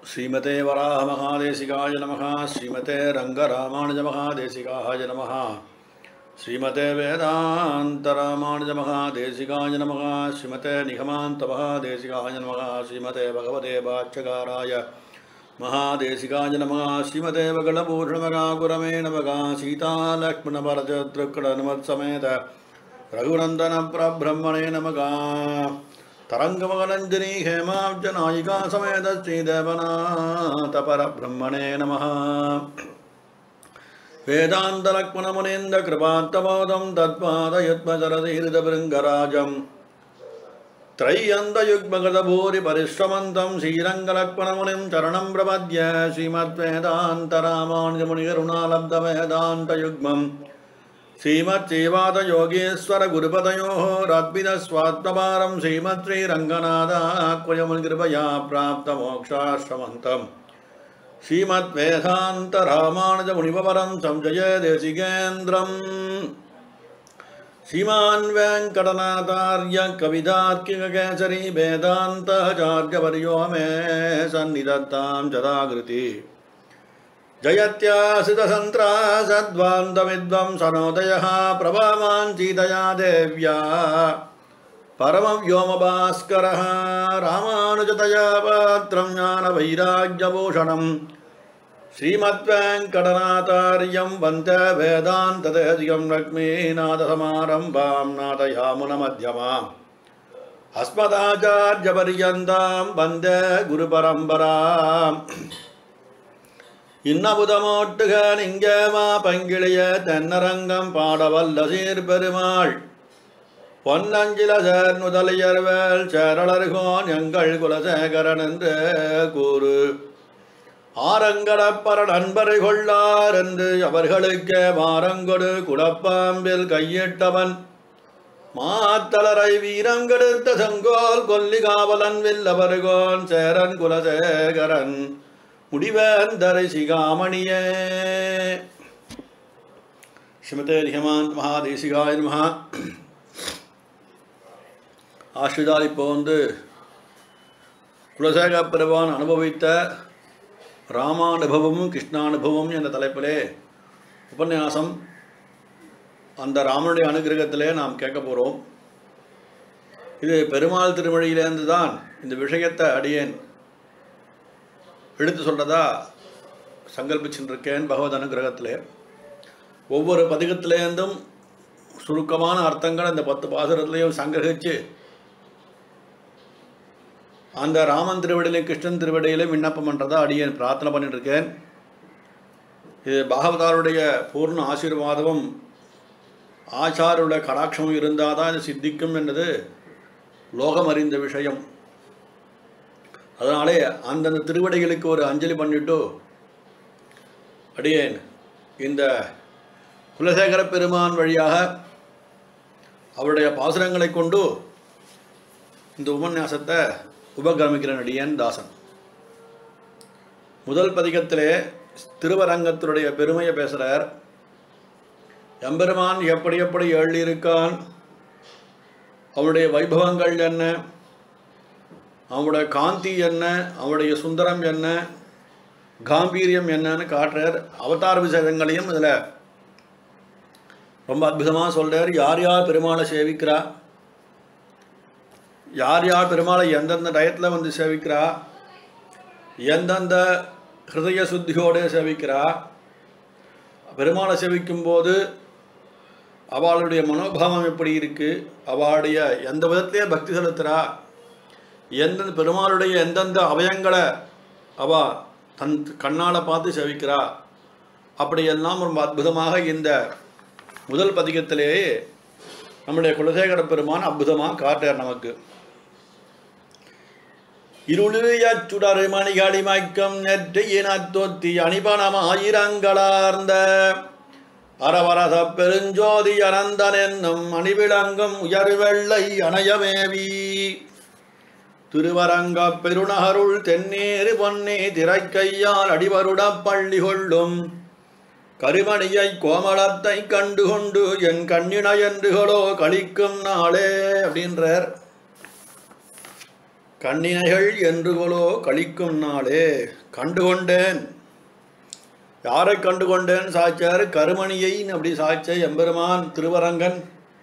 ஸ்ரீமதே வராமகாதேசிகாய நமः ஸ்ரீமதே ரங்கராமானுஜமகாதேசிகாய நமः ஸ்ரீமதே வேதாந்தராமானுஜமகாதேசிகாய நமः ஸ்ரீமதே நிகமாந்தமகாதேசிகாய நமः ஸ்ரீமதே பகவதே பாட்சகாராய மகாதேசிகாய நமः ஸ்ரீமதே வகளபூஷணமகாகுரமே நமக சீதாலக்ஷ்மணபரஜத்ருக்கடனுமத்சமேத ரகுநந்தன பிரபிரம்மணே நமக तरङ्गमगनञ्जनी हेमाब्जनायिका समेत श्रीदेवनाथ परब्रह्मणे नमः वेदान्तलक्ष्मणमुनीन्द्रकृपात्तमोदं तत्पादयुग्मचरतीर्धभृङ्गराजम् त्रय्यन्तयुग्मगतभूरिपरिश्रमन्तं श्रीरङ्गलक्ष्मणमुनिं चरणं प्रपद्य श्रीमद्वेदान्तरामानुजमुनिकरुणालब्धवेदान्तयुग्मम् श्रीमच्चैवादयोगेश्वर गुरुपदयोः रद्भिदस्वात्मभारं श्रीमत्श्रीरङ्गनाथाक्वयमुनिकृपया प्राप्तमोक्षाश्रमन्तम् श्रीमद्वेदान्तरामानुजमुनिपरं संजय देशिकेन्द्रम् श्रीमान् वेङ्कटनाथार्य कवितार्किककेसरी वेदान्ताचार्यवर्यो मे सन्निधत्तां जदाकृति जयत्यासितसन्त्रासद्वान्तविद्वंसनोदयः प्रभावान् सीतया देव्या परमव्योमभास्करः रामानुजतया पात्रं ज्ञानवैराग्यभूषणं श्रीमद्वेङ्कटनाथार्यं वन्दे वेदान्तदेशिकं लक्ष्मीनाथसमारम्भां नाथयामुनमध्यमाम् अस्मदाचार्यपर्यन्तां वन्दे गुरुपरम्पराम् இன்னபுதமோட்டுக நிங்கமா பங்கிழைய தென்னரங்கம் பாடவல்ல சீர்பெருமாள் பொன்னஞ்சில சேர் முதலியர்வேல் சேரளர்கோன் எங்கள் குலசேகரன் என்று கூறு ஆரங்கடப்பர நண்பரை கொள்ளார் என்று அவர்களுக்கே மாரங்கொடு குடப்பாம்பில் கையிட்டவன் மாத்தளரை வீரங்கெடுத்த செங்கோல் கொல்லி காவலன் வில்லவர்கோன் சேரன் குலசேகரன் முடிவேந்தரை சிகாமணியே ஸ்ரீமதே நிகமான் மகாதேசிகாய மகா ஆசிரிதால் இப்போ வந்து குலசேக பெருவான் அனுபவித்த ராமானுபவமும் கிருஷ்ணானுபவம் என்ற தலைப்பிலே உபன்யாசம் அந்த ராமனுடைய அனுகிரகத்திலே நாம் கேட்க போகிறோம் இது பெருமாள் திருமொழியிலேருந்து தான் இந்த விஷயத்தை அடியேன் எடுத்து சொல்கிறதா சங்கல்பிச்சுருக்கேன் பகவத் அனுகிரகத்திலே ஒவ்வொரு பதிகத்திலேருந்தும் சுருக்கமான அர்த்தங்கள் இந்த பத்து பாசுரத்துலேயும் சங்கிரகிச்சு அந்த ராமன் திருவடியிலையும் கிருஷ்ணன் திருவடியிலையும் விண்ணப்பம் பண்ணுறதா அடியேன் பிரார்த்தனை பண்ணிட்டு இருக்கேன் இது பாகவதாருடைய பூர்ண ஆசீர்வாதமும் ஆச்சாருடைய கடாட்சமும் இருந்தால் தான் இது சித்திக்கும் என்பது லோகம் அறிந்த விஷயம் அதனாலே அந்தந்த திருவடிகளுக்கு ஒரு அஞ்சலி பண்ணிட்டு அடியேன் இந்த குலசேகர பெருமான் வழியாக அவருடைய பாசுரங்களை கொண்டு இந்த உபன்யாசத்தை உபகிரமிக்கிறேன் அடியேன் தாசன் முதல் பதிகத்திலே திருவரங்கத்தினுடைய பெருமையை பேசுகிறார் எம்பெருமான் எப்படி எப்படி எழுதியிருக்கான் அவருடைய வைபவங்கள் என்ன அவனுடைய காந்தி என்ன அவனுடைய சுந்தரம் என்ன காம்பீரியம் என்னன்னு காட்டுறார் அவதார விசேஷங்களையும் இதில் ரொம்ப அற்புதமாக சொல்கிறார் யார் யார் பெருமாளை சேவிக்கிறா யார் யார் பெருமாளை எந்தெந்த டயத்தில் வந்து சேவிக்கிறா எந்தெந்த ஹிருதய சுத்தியோடு சேவிக்கிறா பெருமாளை சேவிக்கும்போது அவளுடைய மனோபாவம் எப்படி இருக்குது அவளுடைய எந்த விதத்திலே பக்தி செலுத்துகிறா எந்தெந்த பெருமாளுடைய எந்தெந்த அவயங்களை அவ தன் கண்ணால் பார்த்து செவிக்கிறா அப்படியெல்லாம் ரொம்ப அற்புதமாக இந்த முதல் பதிகத்திலேயே நம்முடைய குலசேகர பெருமான் அற்புதமாக காட்டார் நமக்கு இருளிய சுடரு மணிகளி மயக்கம் நெற்றியின தொத்தி அணிபணம் ஆயிரங்களார்ந்த அரவரச பெருஞ்சோதி அனந்தன் என்னும் அணிவிளங்கும் உயர்வெள்ளை அணையமேவி திருவரங்க பெருநகருள் தென்னேறு பொன்னே திரைக்கையால் அடிவருடப் பள்ளி கொள்ளும் கருமணியை கோமளத்தை கண்டுகொண்டு என் கண்ணின என்றுகளோ கழிக்கும் நாளே அப்படின்றார் கண்ணினைகள் என்று கொலோ கழிக்கும் நாளே கண்டுகொண்டேன் யாரை கண்டுகொண்டேன் சாய்ச்சார் கருமணியை அப்படி சாய்ச்ச எம்பெருமான் திருவரங்கன்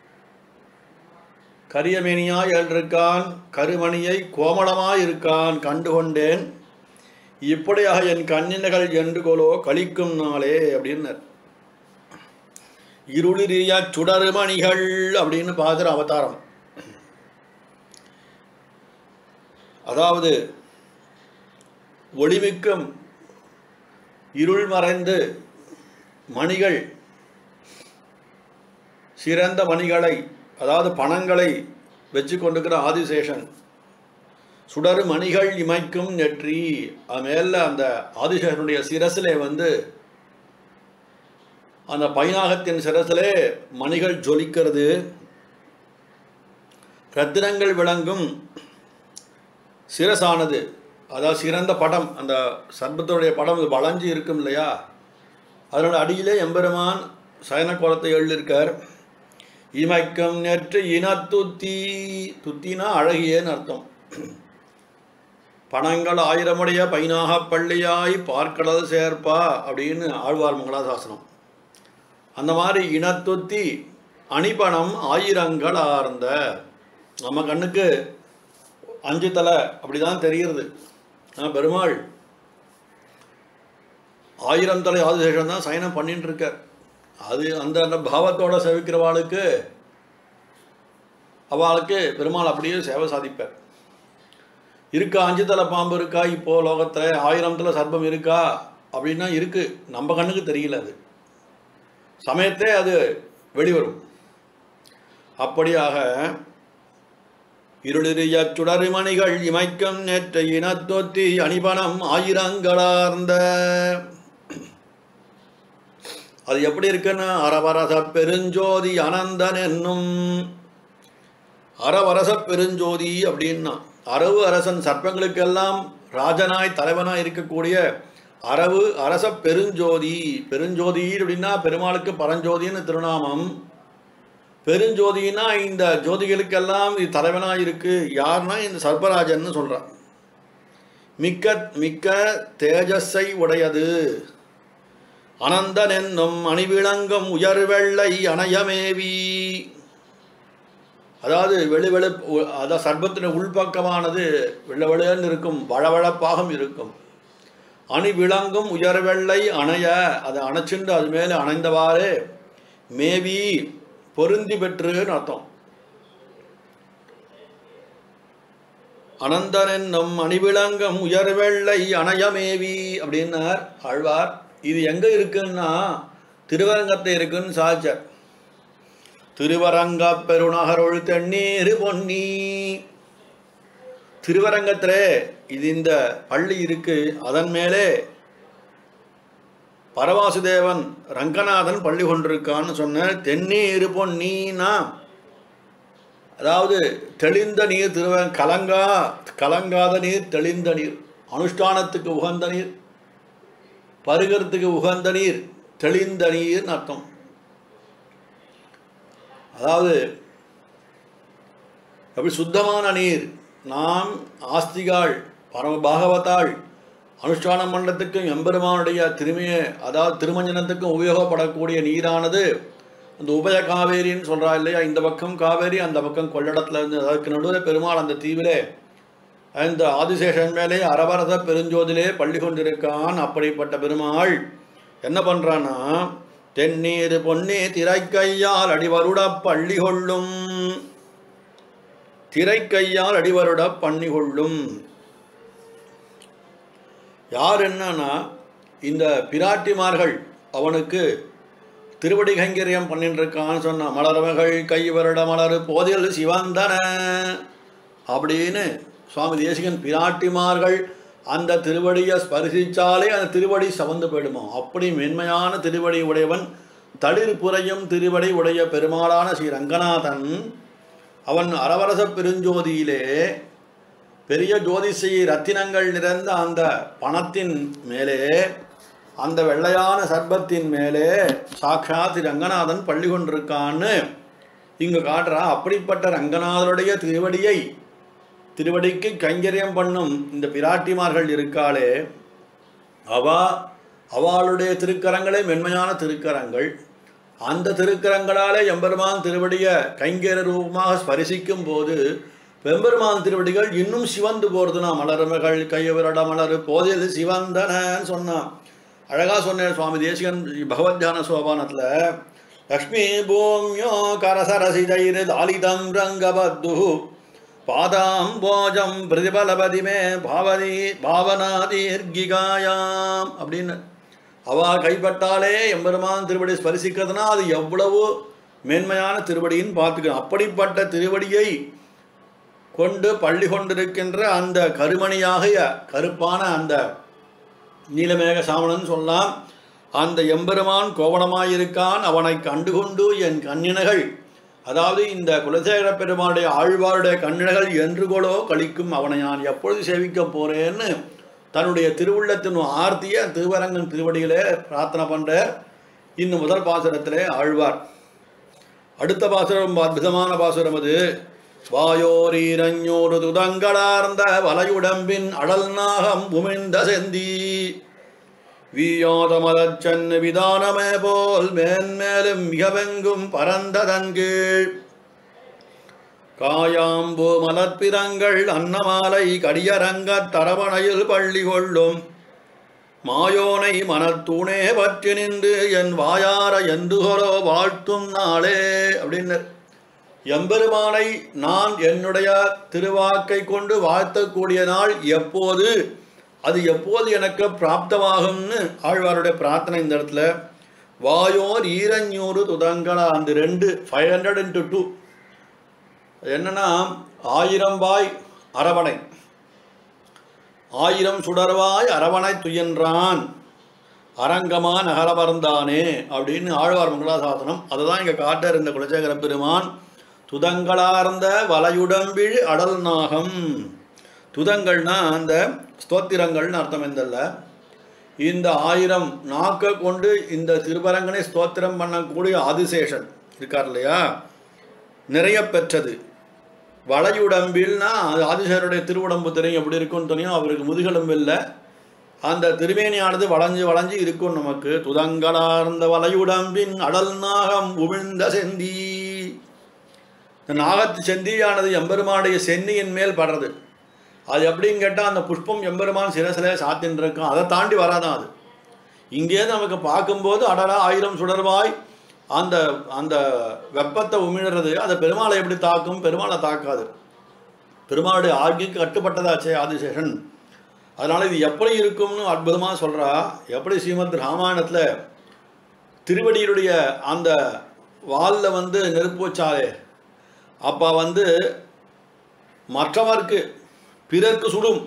கரியமேனியாய் எழுந்திருக்கான் கருமணியை கோமளமாய் இருக்கான் கண்டுகொண்டேன் இப்படியாக என் கண்ணினகள் என்று கொலோ கழிக்கும் நாளே அப்படின்னார் இருளிரிய சுடருமணிகள் அப்படின்னு பார்க்குற அவதாரம் அதாவது ஒளிமிக்கும் இருள் மறைந்து மணிகள் சிறந்த மணிகளை அதாவது பணங்களை வச்சு கொண்டிருக்கிற ஆதிசேஷன் சுடரு மணிகள் இமைக்கும் நெற்றி அது மேல அந்த ஆதிசேஷனுடைய சிரசிலே வந்து அந்த பைனாகத்தின் சிரசிலே மணிகள் ஜொலிக்கிறது ரத்தினங்கள் விளங்கும் சிரசானது அதாவது சிறந்த படம் அந்த சர்பத்துடைய படம் இது வளைஞ்சு இருக்கும் இல்லையா அதனோட அடியிலே எம்பெருமான் சயன கோலத்தை எழுதியிருக்கார் இமைக்கம் நேற்று இனத்துத்தி துத்தினா அழகியேன்னு அர்த்தம் பணங்கள் ஆயிரமுடைய பைனாக பள்ளியாய் பார்க்கடல் சேர்ப்பா அப்படின்னு ஆழ்வார் மங்களாசாசனம் அந்த மாதிரி இனத்துத்தி அணிபணம் ஆயிரங்கள் ஆர்ந்த நம்ம கண்ணுக்கு அஞ்சு தலை அப்படிதான் தெரிகிறது ஆனால் பெருமாள் ஆயிரம் தலை ஆதிசேஷன் தான் சயனம் பண்ணிட்டு இருக்கார் அது அந்த அந்த பாவத்தோட சேவிக்கிறவாளுக்கு அவளுக்கு பெருமாள் அப்படியே சேவை சாதிப்பார் இருக்கா அஞ்சு தலை பாம்பு இருக்கா இப்போ லோகத்தில் ஆயிரம் தலை சர்ப்பம் இருக்கா அப்படின்னா இருக்கு நம்ம கண்ணுக்கு தெரியல அது சமயத்தே அது வெளிவரும் அப்படியாக இருளிரிய சுடருமணிகள் இமைக்கும் நேற்ற இனத்தொத்தி அணிபணம் ஆயிரங்களார்ந்த அது எப்படி இருக்குன்னா அரவரச பெருஞ்சோதி அனந்தன் என்னும் அரவரச பெருஞ்சோதி அப்படின்னா அரவு அரசன் சர்ப்பங்களுக்கெல்லாம் ராஜனாய் தலைவனாய் இருக்கக்கூடிய அரவு அரச பெருஞ்சோதி பெருஞ்சோதி அப்படின்னா பெருமாளுக்கு பரஞ்சோதின்னு திருநாமம் பெருஞ்சோதினா இந்த ஜோதிகளுக்கெல்லாம் இது தலைவனாக இருக்கு யாருன்னா இந்த சர்பராஜன்னு சொல்கிறான் மிக்க மிக்க தேஜஸை உடையது அனந்தன் என்னும் அணிவிளங்கும் உயர்வெள்ளை அணையமேவி அதாவது வெளி வெளி அதாவது சர்பத்தின் உள்பக்கமானது வெள்ள வெள்ளன்னு இருக்கும் வளவளப்பாகவும் இருக்கும் அணி விளங்கும் உயர்வெள்ளை அணைய அதை அணைச்சுண்டு அது மேலே அணைந்தவாறு மேவி பொருந்தி பெற்றுன்னு அர்த்தம் அனந்தனென்னும் அணிவிளங்கம் உயர்வெள்ளை அணையமேவி அப்படின்னார் ஆழ்வார் இது எங்க இருக்குன்னா திருவரங்கத்தை இருக்குன்னு சாச்சர் திருவரங்க பெருநகருள் தென்னீர் பொன்னி திருவரங்கத்திலே இது இந்த பள்ளி இருக்கு அதன் மேலே பரவாசுதேவன் ரங்கநாதன் பள்ளி கொண்டிருக்கான்னு சொன்ன தென்னீர் பொன்னீனா அதாவது தெளிந்த நீர் திருவ கலங்கா கலங்காத நீர் தெளிந்த நீர் அனுஷ்டானத்துக்கு உகந்த நீர் பருகிறதுக்கு உகந்த நீர் தெளிந்த நீர்னு அர்த்தம் அதாவது அப்படி சுத்தமான நீர் நாம் ஆஸ்திகாள் பரம பாகவதாள் அனுஷ்டானம் மண்டலத்துக்கும் எம்பெருமானுடைய திருமைய அதாவது திருமஞ்சனத்துக்கும் உபயோகப்படக்கூடிய நீரானது அந்த உபய காவேரின்னு சொல்கிறா இல்லையா இந்த பக்கம் காவேரி அந்த பக்கம் கொள்ளடத்தில் இருந்து அதற்கு நடுவில் பெருமாள் அந்த தீவிலே அந்த ஆதிசேஷன் மேலே அரவரத பெருஞ்சோதிலே பள்ளி கொண்டிருக்கான் அப்படிப்பட்ட பெருமாள் என்ன பண்ணுறான்னா தென்னீர் பொன்னே திரைக்கையால் அடிவருட பள்ளி கொள்ளும் திரைக்கையால் அடிவருட பண்ணி கொள்ளும் யார் என்னன்னா இந்த பிராட்டிமார்கள் அவனுக்கு திருவடி கைங்கரியம் பண்ணிட்டு இருக்கான்னு சொன்ன மலர்மகள் கை வருட மலர் போதில் சிவந்தன அப்படின்னு சுவாமி தேசிகன் பிராட்டிமார்கள் அந்த திருவடியை ஸ்பரிசிச்சாலே அந்த திருவடி சவந்து போயிடுமோ அப்படி மென்மையான திருவடி உடையவன் தளிர் புரையும் திருவடி உடைய பெருமாளான ஸ்ரீ ரங்கநாதன் அவன் அரவரச பெருஞ்சோதியிலே பெரிய ஜோதிஷி ரத்தினங்கள் நிறைந்த அந்த பணத்தின் மேலே அந்த வெள்ளையான சர்பத்தின் மேலே சாட்சாத் ரங்கநாதன் பள்ளி கொண்டிருக்கான்னு இங்கு காட்டுறா அப்படிப்பட்ட ரங்கநாதனுடைய திருவடியை திருவடிக்கு கைங்கரியம் பண்ணும் இந்த பிராட்டிமார்கள் இருக்காளே அவா அவளுடைய திருக்கரங்களே மென்மையான திருக்கரங்கள் அந்த திருக்கரங்களாலே எம்பெருமான் திருவடிய கைங்கர ரூபமாக ஸ்பரிசிக்கும் போது பெம்பெருமான் திருவடிகள் இன்னும் சிவந்து போகிறதுனா மலர்மகள் கையவரட மலர் போதியது சிவந்தனன்னு சொன்னான் அழகா சொன்னேன் சுவாமி தேசிகன் பகவத்யான சோபானத்தில் லக்ஷ்மி பூமியோ கரசரசிதைர் தாலிதம் ரங்கபத்து பாதாம் போஜம் பிரதிபலபதி மே பாவதி பாவனாதீர்கிகாயாம் அப்படின்னு அவா கைப்பட்டாலே எம்பெருமான் திருவடி ஸ்பரிசிக்கிறதுனா அது எவ்வளவு மேன்மையான திருவடின்னு பார்த்துக்கணும் அப்படிப்பட்ட திருவடியை கொண்டு பள்ளி கொண்டிருக்கின்ற அந்த கருமணியாகிய கருப்பான அந்த நீலமேக சாமணன் சொல்லலாம் அந்த எம்பெருமான் கோவணமாயிருக்கான் அவனை கண்டுகொண்டு என் கண்ணினகள் அதாவது இந்த குலசேகர பெருமானுடைய ஆழ்வாருடைய கண்ணினகள் என்று கொலோ கழிக்கும் அவனை நான் எப்பொழுது சேவிக்க போறேன்னு தன்னுடைய திருவுள்ளத்தின் ஆர்த்திய திருவரங்கன் திருவடியிலே பிரார்த்தனை பண்ற இன்னும் முதல் பாசுரத்திலே ஆழ்வார் அடுத்த பாசுரம் அற்புதமான பாசுரம் அது வாயோரீரஞ்சோடு துதங்களார்ந்த வலையுடம்பின் அடல் நாகம் உமிழ்ந்த செந்தி வீயோத மலச்சன்னு விதானமே போல் மேன்மேலும் மிகவெங்கும் பரந்ததன் கீழ் காயாம்பு மலர்பிரங்கள் அன்னமாலை கடியரங்கத் தரவணையில் பள்ளி கொள்ளும் மாயோனை மனத்தூணே பற்றி நின்று என் வாயார எந்துகரோ வாழ்த்தும் நாளே அப்படின்னு எம்பெருமானை நான் என்னுடைய திருவாக்கை கொண்டு வாழ்த்தக்கூடிய நாள் எப்போது அது எப்போது எனக்கு பிராப்தமாகும்னு ஆழ்வாருடைய பிரார்த்தனை இந்த இடத்துல வாயோர் ஈரஞ்சூறு துதங்களா அந்த ரெண்டு ஃபைவ் ஹண்ட்ரட் இன்ட்டு டூ என்னன்னா ஆயிரம் வாய் அரவணை ஆயிரம் சுடர்வாய் அரவணை துயன்றான் அரங்கமா நகரமர்ந்தானே அப்படின்னு ஆழ்வார் மங்களாசாசனம் அதை தான் இங்கே காட்டார் இந்த குலசேகர பெருமான் துதங்களார்ந்த வலையுடம்பிழ் அடல் நாகம் துதங்கள்னா அந்த ஸ்தோத்திரங்கள்னு அர்த்தம் எந்தல்ல இந்த ஆயிரம் நாக்கை கொண்டு இந்த திருவரங்கனை ஸ்தோத்திரம் பண்ணக்கூடிய ஆதிசேஷன் இருக்கார் இல்லையா நிறைய பெற்றது வளையுடம்பில்னா அது ஆதிசேஷருடைய திருவுடம்பு தெரியும் எப்படி இருக்கும்னு தெரியும் அவருக்கு முதுகெலும்பு இல்லை அந்த திருமேனியானது வளைஞ்சு வளைஞ்சு இருக்கும் நமக்கு துதங்களார்ந்த வளையுடம்பின் அடல் நாகம் உமிழ்ந்த செந்தி இந்த நாகத்து செந்தியானது எம்பெருமானுடைய சென்னியின் மேல் படுறது அது எப்படின்னு கேட்டால் அந்த புஷ்பம் எம்பெருமான் சிரசிலே சாத்தின்னு இருக்கும் அதை தாண்டி வராதான் அது இங்கேருந்து நமக்கு பார்க்கும்போது அடடா ஆயிரம் சுடர்வாய் அந்த அந்த வெப்பத்தை உமிழறது அதை பெருமாளை எப்படி தாக்கும் பெருமாளை தாக்காது பெருமாளுடைய ஆகிக்கு கட்டுப்பட்டதாச்சே ஆதிசேஷன் அதனால் இது எப்படி இருக்கும்னு அற்புதமாக சொல்கிறா எப்படி ஸ்ரீமத் ராமாயணத்தில் திருவடியுடைய அந்த வாலில் வந்து நெருப்பு வச்சாலே அப்போ வந்து மற்றவர்க்கு பிறர்க்கு சுடும்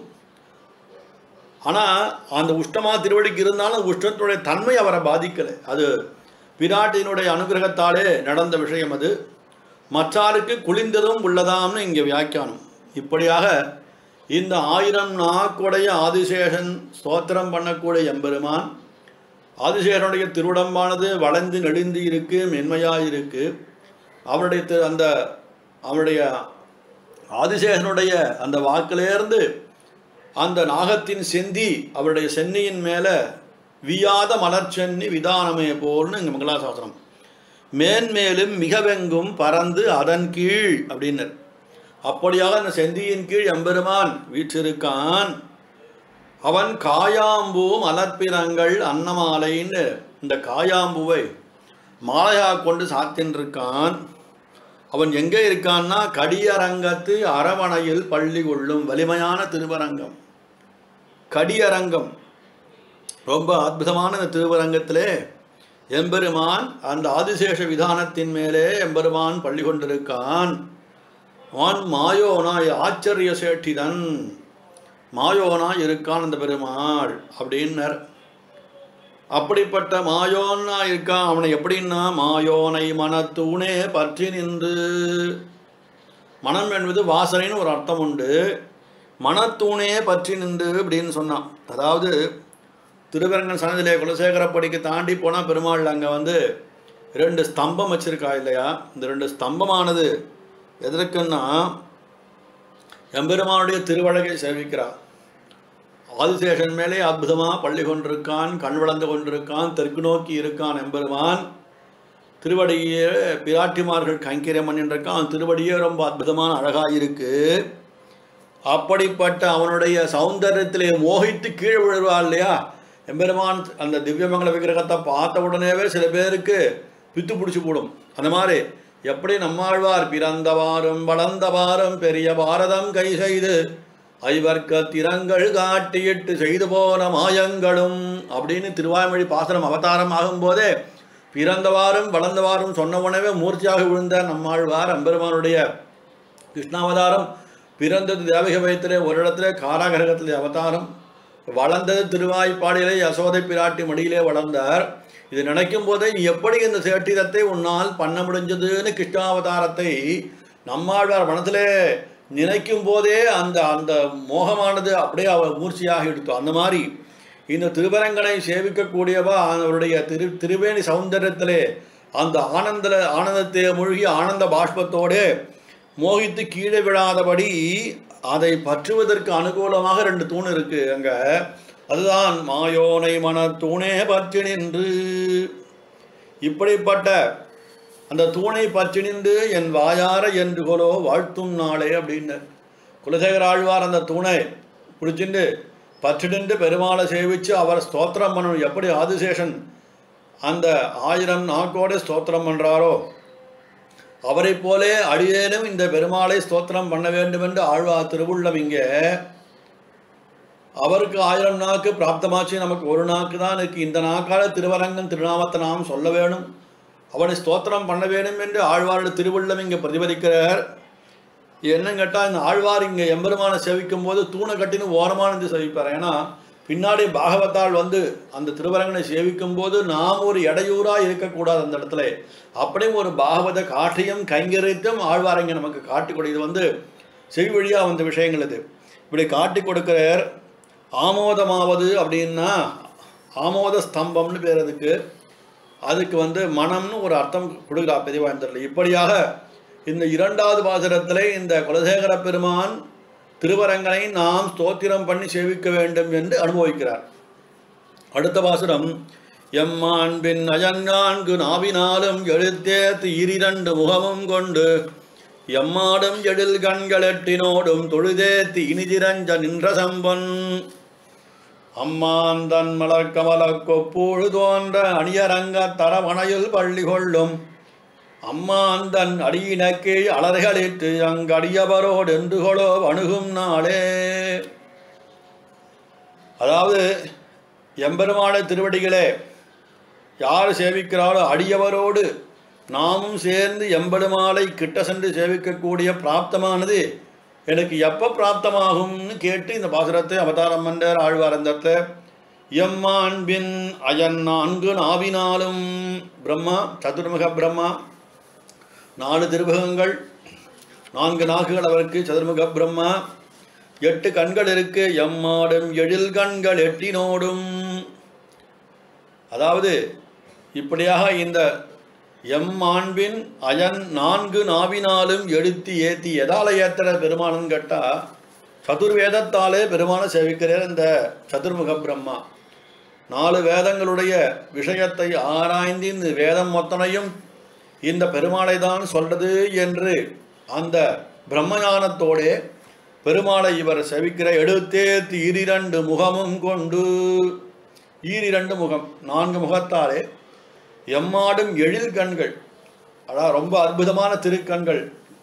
ஆனால் அந்த உஷ்டமா திருவடிக்கு இருந்தாலும் உஷ்ணத்தினுடைய தன்மை அவரை பாதிக்கலை அது பிராட்டியினுடைய அனுகிரகத்தாலே நடந்த விஷயம் அது மற்றாருக்கு குளிர்ந்ததும் உள்ளதாம்னு இங்கே வியாக்கியானம் இப்படியாக இந்த ஆயிரம் நாக்குடைய ஆதிசேஷன் ஸ்தோத்திரம் பண்ணக்கூடிய எம்பெருமான் ஆதிசேஷனுடைய திருவுடம்பானது வளைந்து நெடுந்து இருக்கு மென்மையாக இருக்கு அவருடைய திரு- அந்த அவருடைய ஆதிசேஷனுடைய அந்த வாக்கிலேருந்து அந்த நாகத்தின் செந்தி அவருடைய சென்னியின் மேலே வியாத மலர்ச்சென்னி விதானமே போல்னு இங்கே மங்களாசாசனம் மேன்மேலும் மிகவெங்கும் பறந்து அதன் கீழ் அப்படின்னர் அப்படியாக அந்த செந்தியின் கீழ் எம்பெருமான் வீற்றிருக்கான் அவன் காயாம்பூ மலர்ப்பிரங்கள் அன்னமாலைன்னு இந்த காயாம்பூவை மாலையாக கொண்டு சாத்தின்றிருக்கான் அவன் எங்கே இருக்கான்னா கடியரங்கத்து அரவணையில் பள்ளி கொள்ளும் வலிமையான திருவரங்கம் கடியரங்கம் ரொம்ப அற்புதமான இந்த திருவரங்கத்திலே எம்பெருமான் அந்த ஆதிசேஷ விதானத்தின் மேலே எம்பெருமான் பள்ளி கொண்டிருக்கான் அவன் மாயோனாய் ஆச்சரிய சேட்டிதன் மாயோனாய் இருக்கான் அந்த பெருமாள் அப்படின்னர் அப்படிப்பட்ட மாயோன்னா இருக்கான் அவனை எப்படின்னா மாயோனை மனத்தூணே பற்றி நின்று மனம் என்பது வாசனைன்னு ஒரு அர்த்தம் உண்டு மனத்தூணே பற்றி நின்று அப்படின்னு சொன்னான் அதாவது திருவரங்கன் சன்னதிலே குலசேகரப்படிக்கு தாண்டி போனால் பெருமாள் அங்கே வந்து ரெண்டு ஸ்தம்பம் வச்சிருக்கா இல்லையா இந்த ரெண்டு ஸ்தம்பமானது எதற்குன்னா எம்பெருமானுடைய திருவழகை சேவிக்கிறார் ஆதிசேஷன் மேலே அற்புதமாக பள்ளி கொண்டிருக்கான் கண் வளர்ந்து கொண்டிருக்கான் தெற்கு நோக்கி இருக்கான் எம்பெருமான் திருவடியே பிராட்டிமார்கள் கைங்கரியம் பண்ணிருக்கான் திருவடியே ரொம்ப அற்புதமான அழகாக இருக்கு அப்படிப்பட்ட அவனுடைய சௌந்தரியத்திலே மோகித்து கீழே விழுவாள் இல்லையா எம்பெருமான் அந்த திவ்யமங்கல விக்கிரகத்தை பார்த்த உடனேவே சில பேருக்கு பித்து பிடிச்சி போடும் அந்த மாதிரி எப்படி நம்மாழ்வார் பிறந்தவாறும் வளர்ந்தவாறும் பெரிய பாரதம் கை செய்து ஐவர்க்க திறங்கள் காட்டியிட்டு செய்து போன மாயங்களும் அப்படின்னு திருவாய்மொழி பாசனம் அவதாரம் ஆகும்போதே பிறந்தவாறும் வளர்ந்தவாறும் சொன்ன உடனே மூர்ச்சியாக விழுந்த நம்மாழ்வார் அம்பெருமானுடைய கிருஷ்ணாவதாரம் பிறந்தது தேவக வயத்திலே ஒரு இடத்துல காராகிரகத்திலே அவதாரம் வளர்ந்தது திருவாய்ப்பாடியிலே யசோதை பிராட்டி மடியிலே வளர்ந்தார் இது நினைக்கும் போதே நீ எப்படி இந்த சேட்டிதத்தை உன்னால் பண்ண முடிஞ்சதுன்னு கிருஷ்ணாவதாரத்தை நம்மாழ்வார் மனத்திலே நினைக்கும் போதே அந்த அந்த மோகமானது அப்படியே அவர் மூர்ச்சியாக எடுத்தோம் அந்த மாதிரி இந்த திருவரங்கனை சேவிக்கக்கூடியவா அவருடைய திரு திருவேணி சௌந்தரியத்திலே அந்த ஆனந்த ஆனந்தத்தை மூழ்கி ஆனந்த பாஷ்பத்தோடு மோகித்து கீழே விழாதபடி அதை பற்றுவதற்கு அனுகூலமாக ரெண்டு தூண் இருக்கு அங்க அதுதான் மாயோனை மனத்தூணே பற்றி நின்று இப்படிப்பட்ட அந்த தூணை பற்றி நின்று என் வாயார என்று கொலோ வாழ்த்தும் நாளே அப்படின்னு குலசேகர ஆழ்வார் அந்த தூணை பிடிச்சிட்டு பற்றி நின்று பெருமாளை சேவிச்சு அவர் ஸ்தோத்திரம் பண்ணணும் எப்படி ஆதிசேஷன் அந்த ஆயிரம் நாக்கோடு ஸ்தோத்திரம் பண்ணுறாரோ அவரைப் போலே அடியேனும் இந்த பெருமாளை ஸ்தோத்திரம் பண்ண வேண்டும் என்று ஆழ்வார் திருவுள்ளம் இங்கே அவருக்கு ஆயிரம் நாக்கு பிராப்தமாச்சு நமக்கு ஒரு நாக்கு தான் இருக்கு இந்த நாக்கால திருவரங்கம் திருநாமத்தை நாம் சொல்ல வேணும் அவனை ஸ்தோத்திரம் பண்ண வேண்டும் என்று ஆழ்வாரோட திருவுள்ளம் இங்கே பிரதிபலிக்கிறார் என்னன்னு கேட்டால் இந்த ஆழ்வார் இங்கே எம்பெருமானை சேவிக்கும் போது தூணை கட்டின்னு ஓரமான இருந்து சேவிப்பார் ஏன்னா பின்னாடி பாகவத்தால் வந்து அந்த திருவரங்கனை சேவிக்கும் போது நாம் ஒரு இடையூறாக இருக்கக்கூடாது அந்த இடத்துல அப்படியும் ஒரு பாகவத காட்டையும் கைங்கரித்தும் ஆழ்வார் இங்கே நமக்கு காட்டி கொடு இது வந்து செவி வழியாக வந்த விஷயங்கள் இது இப்படி காட்டி கொடுக்கிறார் ஆமோதமாவது அப்படின்னா ஆமோத ஸ்தம்பம்னு பேர் அதுக்கு அதுக்கு வந்து மனம்னு ஒரு அர்த்தம் கொடுக்குறா பெரியவாழ்ந்தரில் இப்படியாக இந்த இரண்டாவது பாசுரத்திலே இந்த குலசேகர பெருமான் திருவரங்கனை நாம் ஸ்தோத்திரம் பண்ணி சேவிக்க வேண்டும் என்று அனுபவிக்கிறார் அடுத்த பாசுரம் எம்மாண்பின் அயன்நான்கு நாவினாலும் எழுத்தேத்து இரிரண்டு முகமும் கொண்டு எம்மாடும் எழில் கண்களெட்டினோடும் தொழுதேத்தி இனிதிரஞ்ச நின்ற சம்பன் அம்மான் தன் மலர் கமல கொப்பூழு தோன்ற அணியரங்க தரவணையில் பள்ளி கொள்ளும் அம்மான் தன் அடியினக்கு அலர்களிட்டு அங்கடியவரோடு என்றுகளோ அணுகும் நாளே அதாவது எம்பெருமான திருவடிகளே யார் சேவிக்கிறாரோ அடியவரோடு நாமும் சேர்ந்து எம்பெருமாளை கிட்ட சென்று சேவிக்கக்கூடிய பிராப்தமானது எனக்கு எப்போ பிராப்தமாகும்னு கேட்டு இந்த பாசுரத்தை அவதாரம் பண்றார் ஆழ்வாரந்தத்தை எம்மாண்பின் அயன் நான்கு நாவினாலும் பிரம்மா சதுர்முக பிரம்மா நாலு திருமுகங்கள் நான்கு நாக்குகள் அவருக்கு சதுர்முக பிரம்மா எட்டு கண்கள் இருக்கு எம்மாடும் எழில் கண்கள் எட்டினோடும் அதாவது இப்படியாக இந்த எம்மாண்பின் அயன் நான்கு நாவினாலும் எடுத்து ஏத்தி எதால ஏத்துற பெருமானன்னு கேட்டா சதுர்வேதத்தாலே பெருமானை சேவிக்கிறார் இந்த சதுர்முக பிரம்மா நாலு வேதங்களுடைய விஷயத்தை ஆராய்ந்து இந்த வேதம் மொத்தனையும் இந்த பெருமாளை தான் சொல்றது என்று அந்த பிரம்மஞானத்தோடே பெருமாளை இவர் செவிக்கிற எடுத்தேத்து ஈரிரண்டு முகமும் கொண்டு ஈரிரண்டு முகம் நான்கு முகத்தாலே எம்மாடும் எழில் கண்கள் அதான் ரொம்ப அற்புதமான திருக்கண்கள்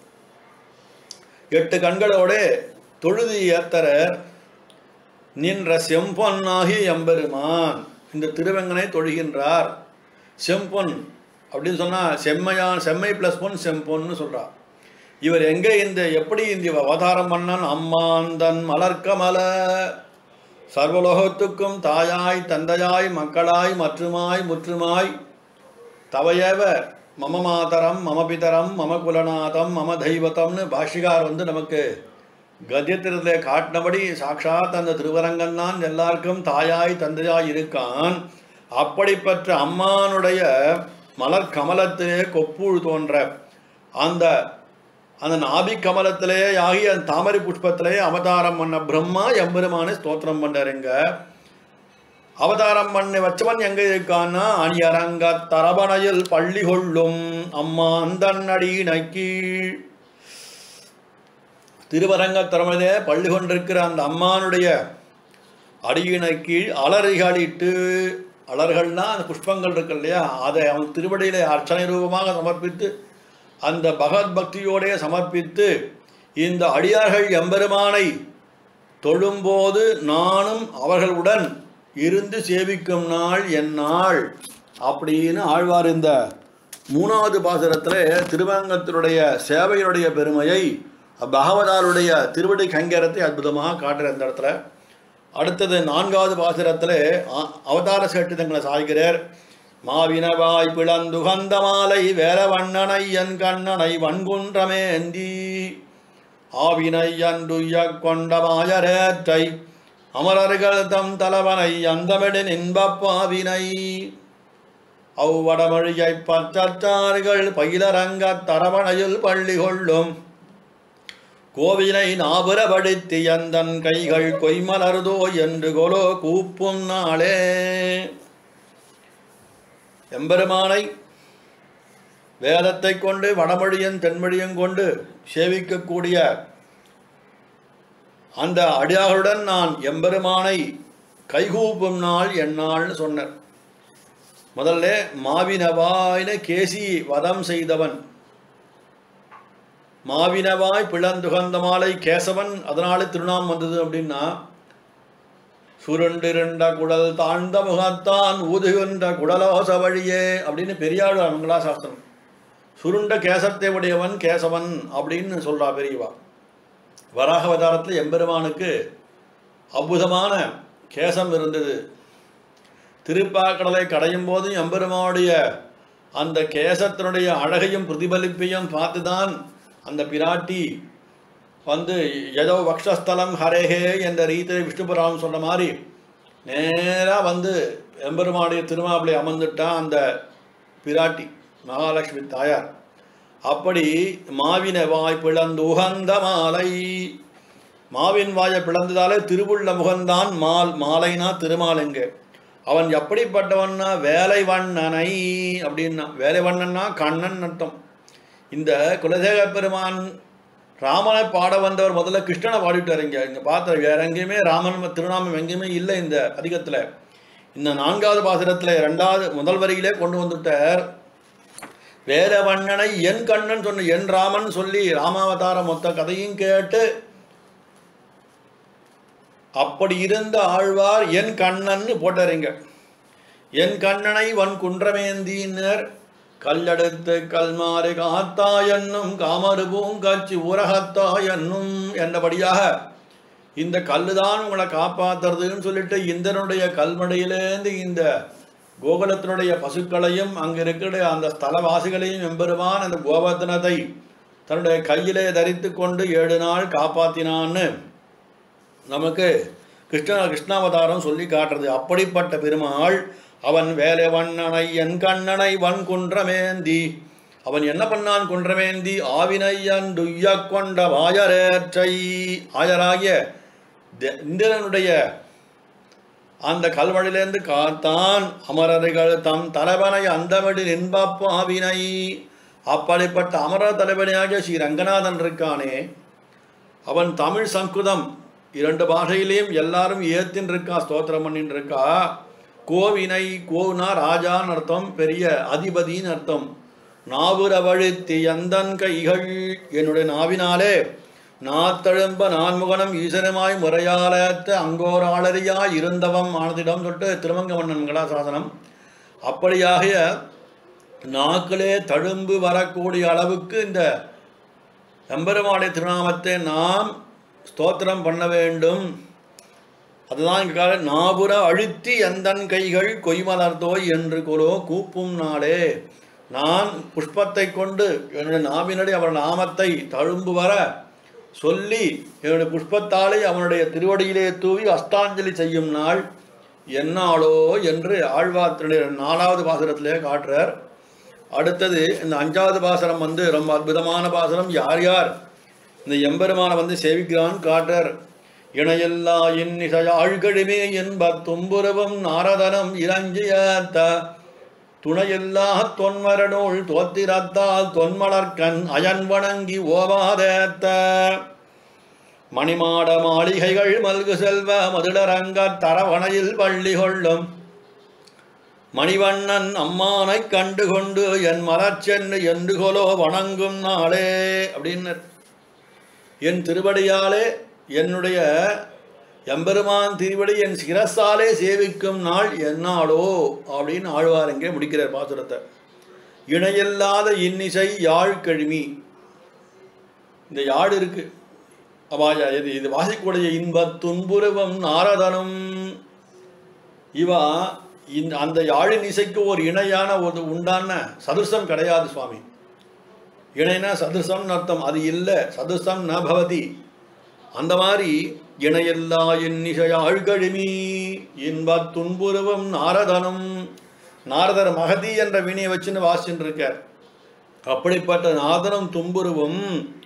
எட்டு கண்களோட தொழுது ஏத்தர நின்ற செம்பொன்னாகி எம்பெருமான் இந்த திருவங்கனை தொழுகின்றார் செம்பொன் அப்படின்னு சொன்னால் செம்மையான் செம்மை ப்ளஸ் பொன் செம்பொன்னு சொல்கிறார் இவர் எங்கே இந்த எப்படி இந்த அவதாரம் பண்ணான் அம்மான் தன் மலர்க்கமல சர்வலோகத்துக்கும் தாயாய் தந்தையாய் மக்களாய் மற்றுமாய் முற்றுமாய் தவையவ மம மாதரம் மம பிதரம் மம குலநாதம் மம தெய்வத்தம்னு பாஷிகார் வந்து நமக்கு கத்தியத்திரத்தில் காட்டினபடி சாட்சாத் அந்த திருவரங்கன் தான் எல்லாருக்கும் தாயாய் தந்தையாய் இருக்கான் அப்படிப்பட்ட அம்மானுடைய மலர் கமலத்திலே கொப்புள் தோன்ற அந்த அந்த நாபி கமலத்திலே ஆகிய அந்த தாமரை புஷ்பத்திலே அவதாரம் பண்ண பிரம்மா எம்பெருமானை ஸ்தோத்திரம் பண்ணாருங்க அவதாரம் பண்ணி வச்சவன் எங்க இருக்கான்னா அணியரங்க தரபணையில் பள்ளி கொள்ளும் அம்மா அந்தன்னடி கீழ் திருவரங்க தரமதே பள்ளி கொண்டிருக்கிற அந்த அம்மானுடைய அடியினை கீழ் அலறிகளிட்டு அலர்கள்னா அந்த புஷ்பங்கள் இருக்கு இல்லையா அதை அவன் திருவடியிலே அர்ச்சனை ரூபமாக சமர்ப்பித்து அந்த பகவத் பக்தியோடே சமர்ப்பித்து இந்த அடியார்கள் எம்பெருமானை தொழும்போது நானும் அவர்களுடன் இருந்து சேவிக்கும் நாள் என் நாள் அப்படின்னு ஆழ்வார் இந்த மூணாவது பாசுரத்தில் திருவங்கத்தினுடைய சேவையினுடைய பெருமையை பகவதாருடைய திருவடி கங்கரத்தை அற்புதமாக காட்டுற இந்த இடத்துல அடுத்தது நான்காவது பாசுரத்தில் அவதார சேட்டுதங்களை சாய்கிறார் மாவினவாய் பிளந்துகந்த மாலை வேலவண்ணனை என் கண்ணனை வன்குன்றமேந்தி ஆவினை அன்றுய்ய கொண்ட மாயரேற்றை அமரர்கள் தம் தலைவனை அந்தமிடின் இன்பப்பாவினை அவ்வடமொழியை பற்றார்கள் பயிலரங்க தரவணையில் பள்ளி கொள்ளும் கோவிலை நாபுரபடுத்தி அந்தன் கைகள் கொய்மலர்தோ என்று கொலோ கூப்பும் நாளே எம்பெருமானை வேதத்தை கொண்டு வடமொழியும் தென்மொழியும் கொண்டு சேவிக்கக்கூடிய அந்த அடியார்களுடன் நான் எம்பெருமானை கைகூப்பும் நாள் என்னாள்னு சொன்னார் முதல்ல மாவினவாயின கேசி வதம் செய்தவன் மாவினவாய் பிளந்துகந்த மாலை கேசவன் அதனால திருநாம் வந்தது அப்படின்னா சுருண்டிருண்ட குடல் தாழ்ந்த முகத்தான் ஊதுகின்ற குடலோச வழியே அப்படின்னு பெரியாள் மங்களா சாஸ்திரம் சுருண்ட கேசத்தை உடையவன் கேசவன் அப்படின்னு சொல்றா பெரியவா வராகவதாரத்தில் எம்பெருமானுக்கு அற்புதமான கேசம் இருந்தது திருப்பாக்கடலை கடையும் போதும் எம்பெருமானுடைய அந்த கேசத்தினுடைய அழகையும் பிரதிபலிப்பையும் பார்த்துதான் அந்த பிராட்டி வந்து ஏதோ வக்ஷஸ்தலம் ஹரேஹே என்ற ரீதியில் விஷ்ணுபுராணம் சொன்ன மாதிரி நேராக வந்து எம்பெருமானுடைய திருமாவளி அமர்ந்துட்டா அந்த பிராட்டி மகாலட்சுமி தாயார் அப்படி மாவின வாய் பிளந்து உகந்த மாலை மாவின் வாயை பிளந்ததாலே திருவுள்ள முகந்தான் மால் மாலைனா திருமாலுங்க அவன் எப்படிப்பட்டவன்னா வேலை வண்ணனை அப்படின்னா வேலை வண்ணன்னா கண்ணன் அர்த்தம் இந்த குலதேவ பெருமான் ராமனை பாட வந்தவர் முதல்ல கிருஷ்ணனை பாடிட்டார் இங்கே இங்கே பார்த்த வேற எங்கேயுமே ராமன் திருநாமம் எங்கேயுமே இல்லை இந்த அதிகத்தில் இந்த நான்காவது பாசுரத்தில் ரெண்டாவது முதல் வரியிலே கொண்டு வந்துட்டார் வேற வண்ணனை என் கண்ணன் சொன்ன என் ராமன் சொல்லி ராமாவதார மொத்த கதையும் கேட்டு அப்படி இருந்த ஆழ்வார் என் கண்ணன்னு போட்டாருங்க என் கண்ணனை வன் குன்றமேந்தினர் கல்லெடுத்து கல்மாறு காத்தா என்னும் காமரு பூங்காட்சி ஊரகத்தா என்னும் என்றபடியாக இந்த கல்லுதான் உங்களை காப்பாத்துறதுன்னு சொல்லிட்டு இந்திரனுடைய கல்மடையிலேருந்து இந்த கோகுலத்தினுடைய பசுக்களையும் அங்கே இருக்கிற அந்த ஸ்தலவாசிகளையும் எம்பெருமான் அந்த கோவர்த்தனத்தை தன்னுடைய கையிலே தரித்து கொண்டு ஏழு நாள் காப்பாத்தினான்னு நமக்கு கிருஷ்ண கிருஷ்ணாவதாரம் சொல்லி காட்டுறது அப்படிப்பட்ட பெருமாள் அவன் வேலை வண்ணனை என் கண்ணனை வன் குன்றமேந்தி அவன் என்ன பண்ணான் குன்றமேந்தி ஆவினையன் துய்ய கொண்ட வாயரேற்றை ஆயராகிய த- இந்திரனுடைய அந்த கல்வழிலேருந்து காத்தான் அமரர்கள் தம் தலைவனை அந்தமிடி நின்பப்பாவினை அப்படிப்பட்ட அமரர் தலைவனையாகிய ஸ்ரீ ரங்கநாதன் இருக்கானே அவன் தமிழ் சம்ஸ்கிருதம் இரண்டு பாஷையிலையும் எல்லாரும் ஏத்தின்னு இருக்கா ஸ்தோத்திரம் பண்ணின்னு இருக்கா கோவினை கோனா ராஜான்னு அர்த்தம் பெரிய அதிபதின்னு அர்த்தம் நாவுர வழுத்தி எந்தன் கைகள் என்னுடைய நாவினாலே நாத்தழும்ப நான்முகனம் ஈசனமாய் முறையாலத்த அங்கோராளரியாய் இருந்தவம் ஆனதிடம் சொல்லிட்டு திருமங்கமன்னன் மங்களாசாசனம் அப்படியாகிய நாக்களே தழும்பு வரக்கூடிய அளவுக்கு இந்த எம்பெருமானுடைய திருநாமத்தை நாம் ஸ்தோத்திரம் பண்ண வேண்டும் அதுதான் இங்க கால நாபுர அழுத்தி எந்தன் கைகள் கொய்மலர்தோய் என்று கொலோ கூப்பும் நாளே நான் புஷ்பத்தை கொண்டு என்னுடைய நாவினடி அவர் நாமத்தை தழும்பு வர சொல்லி என்னுடைய புஷ்பத்தாலே அவனுடைய திருவடியிலே தூவி அஸ்தாஞ்சலி செய்யும் நாள் என்னாளோ என்று ஆழ்வார்த்தனுடைய நாலாவது பாசுரத்திலே காட்டுறார் அடுத்தது இந்த அஞ்சாவது பாசனம் வந்து ரொம்ப அற்புதமான பாசனம் யார் யார் இந்த எம்பெருமானை வந்து சேவிக்கிறான் காட்டர் இணையல்லா இன்னிசையாழ்கழுமே என்ப தும்புருவம் நாரதனம் இறஞ்சியத்த துணையில்லா தொன்மரனோள் தோத்திரத்தால் தொன்மலர்கண் அயன் வணங்கி ஓவாதேத்த மணிமாட மாளிகைகள் மல்கு செல்வ மதுளரங்க தரவணையில் பள்ளி கொள்ளும் மணிவண்ணன் அம்மானைக் கண்டு கொண்டு என் மலர்ச்சென்று என்று கொலோ வணங்கும் நாளே அப்படின்னு என் திருவடியாலே என்னுடைய எம்பெருமான் திருவடி என் சிரசாலே சேவிக்கும் நாள் என்னாளோ அப்படின்னு ஆழ்வார் இங்கே முடிக்கிறார் பாசுரத்தை இணையில்லாத இன்னிசை யாழ் கழுமி இந்த யாழ் இருக்கு அவாயா இது இது வாசிக்கூடிய இன்பத் துன்புருவம் நாரதனும் இவா இந்த அந்த யாழின் இசைக்கு ஒரு இணையான ஒரு உண்டான சதுர்சம் கிடையாது சுவாமி இணைனா சதுர்சம் அர்த்தம் அது இல்லை சதுர்சம் ந பவதி அந்த மாதிரி இணையல்லா இன்னிசை ஆழ்கழுமி இன்பத் துன்புருவம் நாரதனும் நாரதர் மகதி என்ற வினையை வச்சுன்னு வாசிச்சுட்டு இருக்கார் அப்படிப்பட்ட நாதனம் தும்புருவும்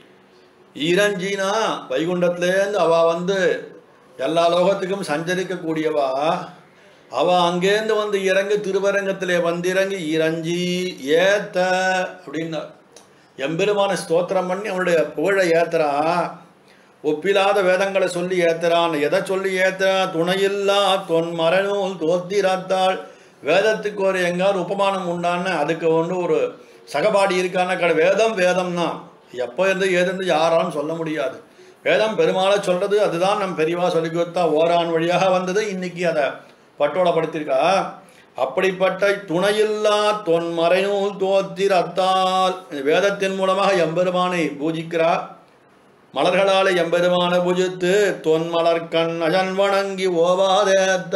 ஈரஞ்சினா வைகுண்டத்துலேருந்து அவ வந்து எல்லா லோகத்துக்கும் சஞ்சரிக்கக்கூடியவா அவ அங்கேருந்து வந்து இறங்கி திருவரங்கத்திலே வந்திறங்கி இறஞ்சி ஏத்த அப்படின்னா எம்பெருமான ஸ்தோத்திரம் பண்ணி அவனுடைய புகழை ஏத்துறா ஒப்பிலாத வேதங்களை சொல்லி ஏத்துறான் எதை சொல்லி ஏத்துறா துணையில்லா தொன் மரநூல் தோத்திரத்தாள் வேதத்துக்கு ஒரு எங்காவது உபமானம் உண்டான்னு அதுக்கு ஒன்று ஒரு சகபாடி இருக்கான கடை வேதம் வேதம் தான் எப்போ இருந்து ஏதுன்னு யாராலும் சொல்ல முடியாது வேதம் பெருமாளை சொல்றது அதுதான் நம் பெரியவா சொல்லி கொடுத்தா ஓரான் வழியாக வந்தது இன்னைக்கு அதை பட்டோலப்படுத்தியிருக்கா அப்படிப்பட்ட துணையில்லா தொன் மறைநூல் தோத்திரத்தால் வேதத்தின் மூலமாக எம்பெருமானை பூஜிக்கிறா மலர்களாலே எம்பெருமான பூஜித்து தொன் மலர்கண் அஜன் வணங்கி ஓவாதேத்த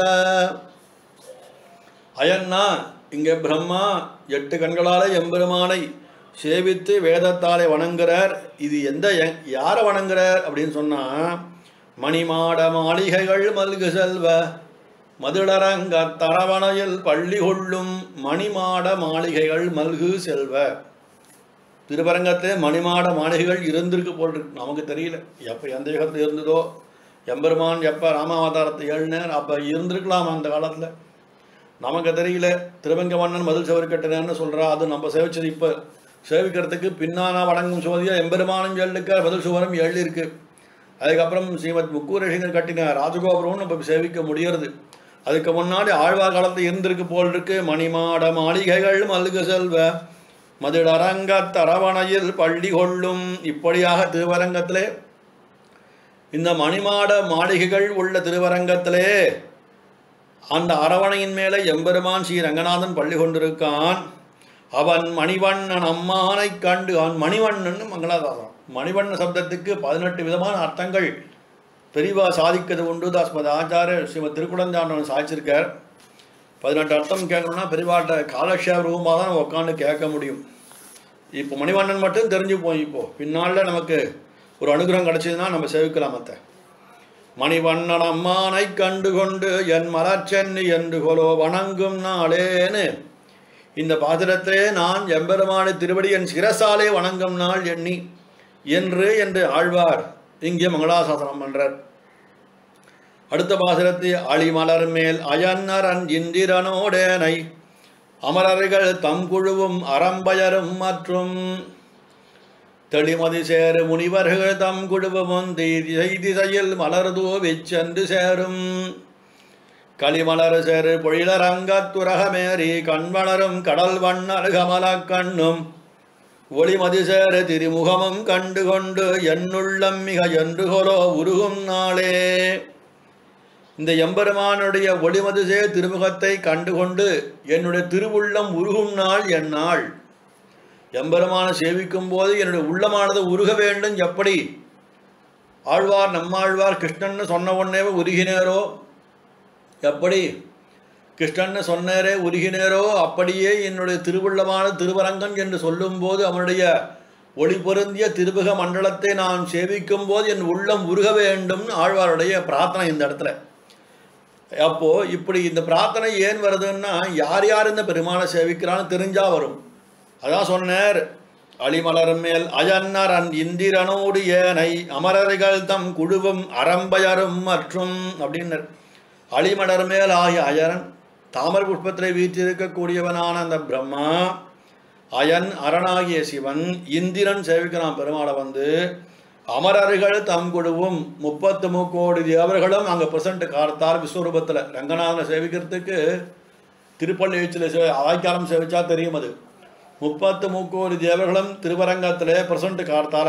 அயன்னா இங்கே பிரம்மா எட்டு கண்களாலே எம்பெருமானை சேவித்து வேதத்தாலே வணங்குறார் இது எந்த எ- யாரை வணங்குறார் அப்படின்னு சொன்னா மணிமாட மாளிகைகள் மல்கு செல்வ மதுளரங்க தரவணையில் பள்ளி கொள்ளும் மணிமாட மாளிகைகள் மல்கு செல்வ திருவரங்கத்திலே மணிமாட மாளிகைகள் இருந்திருக்கு போல் இருக்கு நமக்கு தெரியல எப்போ எந்த யுகத்தில் இருந்ததோ எம்பெருமான் எப்போ ராமாவதாரத்தை எழுதினார் அப்போ இருந்திருக்கலாம் அந்த காலத்தில் நமக்கு தெரியல திருவங்க மன்னன் மதில் செவரு கட்டினேன்னு சொல்கிறா அது நம்ம சேவிச்சது இப்போ சேவிக்கிறதுக்கு பின்னானா வணங்கும் சோதியா எம்பெருமானும் எழுக்க மதில் சுவரம் எழுதியிருக்கு அதுக்கப்புறம் ஸ்ரீமத் முக்கூரேஷங்கர் கட்டின ராஜகோபுரம்னு நம்ம சேவிக்க முடியறது அதுக்கு முன்னாடி ஆழ்வார் காலத்தில் இருந்திருக்கு போல் இருக்கு மணிமாட மாளிகைகள் மல்கு செல்வ மதுளரங்க தரவணையில் பள்ளி கொள்ளும் இப்படியாக திருவரங்கத்திலே இந்த மணிமாட மாளிகைகள் உள்ள திருவரங்கத்திலே அந்த அரவணையின் மேலே எம்பெருமான் ஸ்ரீ ரங்கநாதன் பள்ளி கொண்டிருக்கான் அவன் மணிவண்ணன் அம்மானை கண்டு அவன் மணிவண்ணன் மங்களாதாசம் மணிவண்ண சப்தத்துக்கு பதினெட்டு விதமான அர்த்தங்கள் பெரிவா சாதிக்கிறது உண்டு தாஸ்மத ஆச்சாரியர் ஸ்ரீமத் திருக்குடந்தாண்டவன் சாதிச்சிருக்கார் பதினெட்டு அர்த்தம் கேட்கணும்னா பெரிவாட்ட காலக்ஷேப ரூபமாக தான் நம்ம உட்காந்து கேட்க முடியும் இப்போ மணிவண்ணன் மட்டும் தெரிஞ்சு போய் இப்போ பின்னால் நமக்கு ஒரு அனுகிரகம் கிடைச்சதுன்னா நம்ம சேவிக்கலாம் மற்ற மணிவண்ணன் அம்மானை கண்டு கொண்டு என் மலர்ச்சென்னி என்று கொலோ வணங்கும் நாளேன்னு இந்த பாத்திரத்திலே நான் எம்பெருமானை திருவடி என் சிரசாலே வணங்கும் நாள் எண்ணி என்று என்று ஆழ்வார் இங்கே மங்களாசாசனம் பண்றார் அடுத்த பாசுரத்தை அழிமலர் மேல் அயன்னரன் இந்திரனோடேனை அமரர்கள் தம் குழுவும் அறம்பயரும் மற்றும் தெளிமதி சேரு முனிவர்கள் தம் குழுவும் திசை திசையில் மலர்தோ வெச்சென்று சேரும் களிமலர் சேரு பொழிலரங்கத்துரகமேறி கண்வளரும் கடல் வண்ணர் கமலக் கண்ணும் ஒளிமதி சேர திருமுகமும் கண்டு கொண்டு என்னுள்ளம் மிக என்று கொலோ உருகும் நாளே இந்த எம்பெருமானுடைய ஒளிமது சேர் திருமுகத்தை கண்டுகொண்டு என்னுடைய திருவுள்ளம் உருகும் நாள் என் நாள் எம்பெருமானை சேவிக்கும் போது என்னுடைய உள்ளமானது உருக வேண்டும் எப்படி ஆழ்வார் நம்மாழ்வார் கிருஷ்ணன்னு சொன்ன உடனே உருகினேரோ எப்படி கிருஷ்ணன்னு சொன்னாரே உருகினேரோ அப்படியே என்னுடைய திருவுள்ளமான திருவரங்கம் என்று சொல்லும்போது அவனுடைய ஒளி பொருந்திய திருமுக மண்டலத்தை நான் சேவிக்கும் போது என் உள்ளம் உருக வேண்டும்னு ஆழ்வாருடைய பிரார்த்தனை இந்த இடத்துல அப்போ இப்படி இந்த பிரார்த்தனை ஏன் வருதுன்னா யார் யார் இந்த பெருமானை சேவிக்கிறான்னு தெரிஞ்சா வரும் அதான் சொன்னார் அழிமலர் மேல் அயன்னரன் இந்திரனோடு ஏனை அமரர்கள் தம் குழுவும் அரம்பயரும் மற்றும் அப்படின்னர் அழிமலர் மேல் ஆகிய அயரன் தாமர புஷ்பத்திலே வீற்றிருக்கக்கூடியவனான அந்த பிரம்மா அயன் அரணாகிய சிவன் இந்திரன் சேவிக்கிறான் பெருமாளை வந்து அமரர்கள் தம் குழுவும் முப்பத்து முக்கோடி தேவர்களும் அங்கே பிரசன்ட் கார்த்தார் விஸ்வரூபத்தில் ரங்கநாதனை சேவிக்கிறதுக்கு திருப்பள்ளி எழுச்சியில் சே ஆய்க்காரம் சேவிச்சா தெரியும் அது முப்பத்து முக்கோடி தேவர்களும் திருவரங்கத்தில் பிரசன்ட் கார்த்தார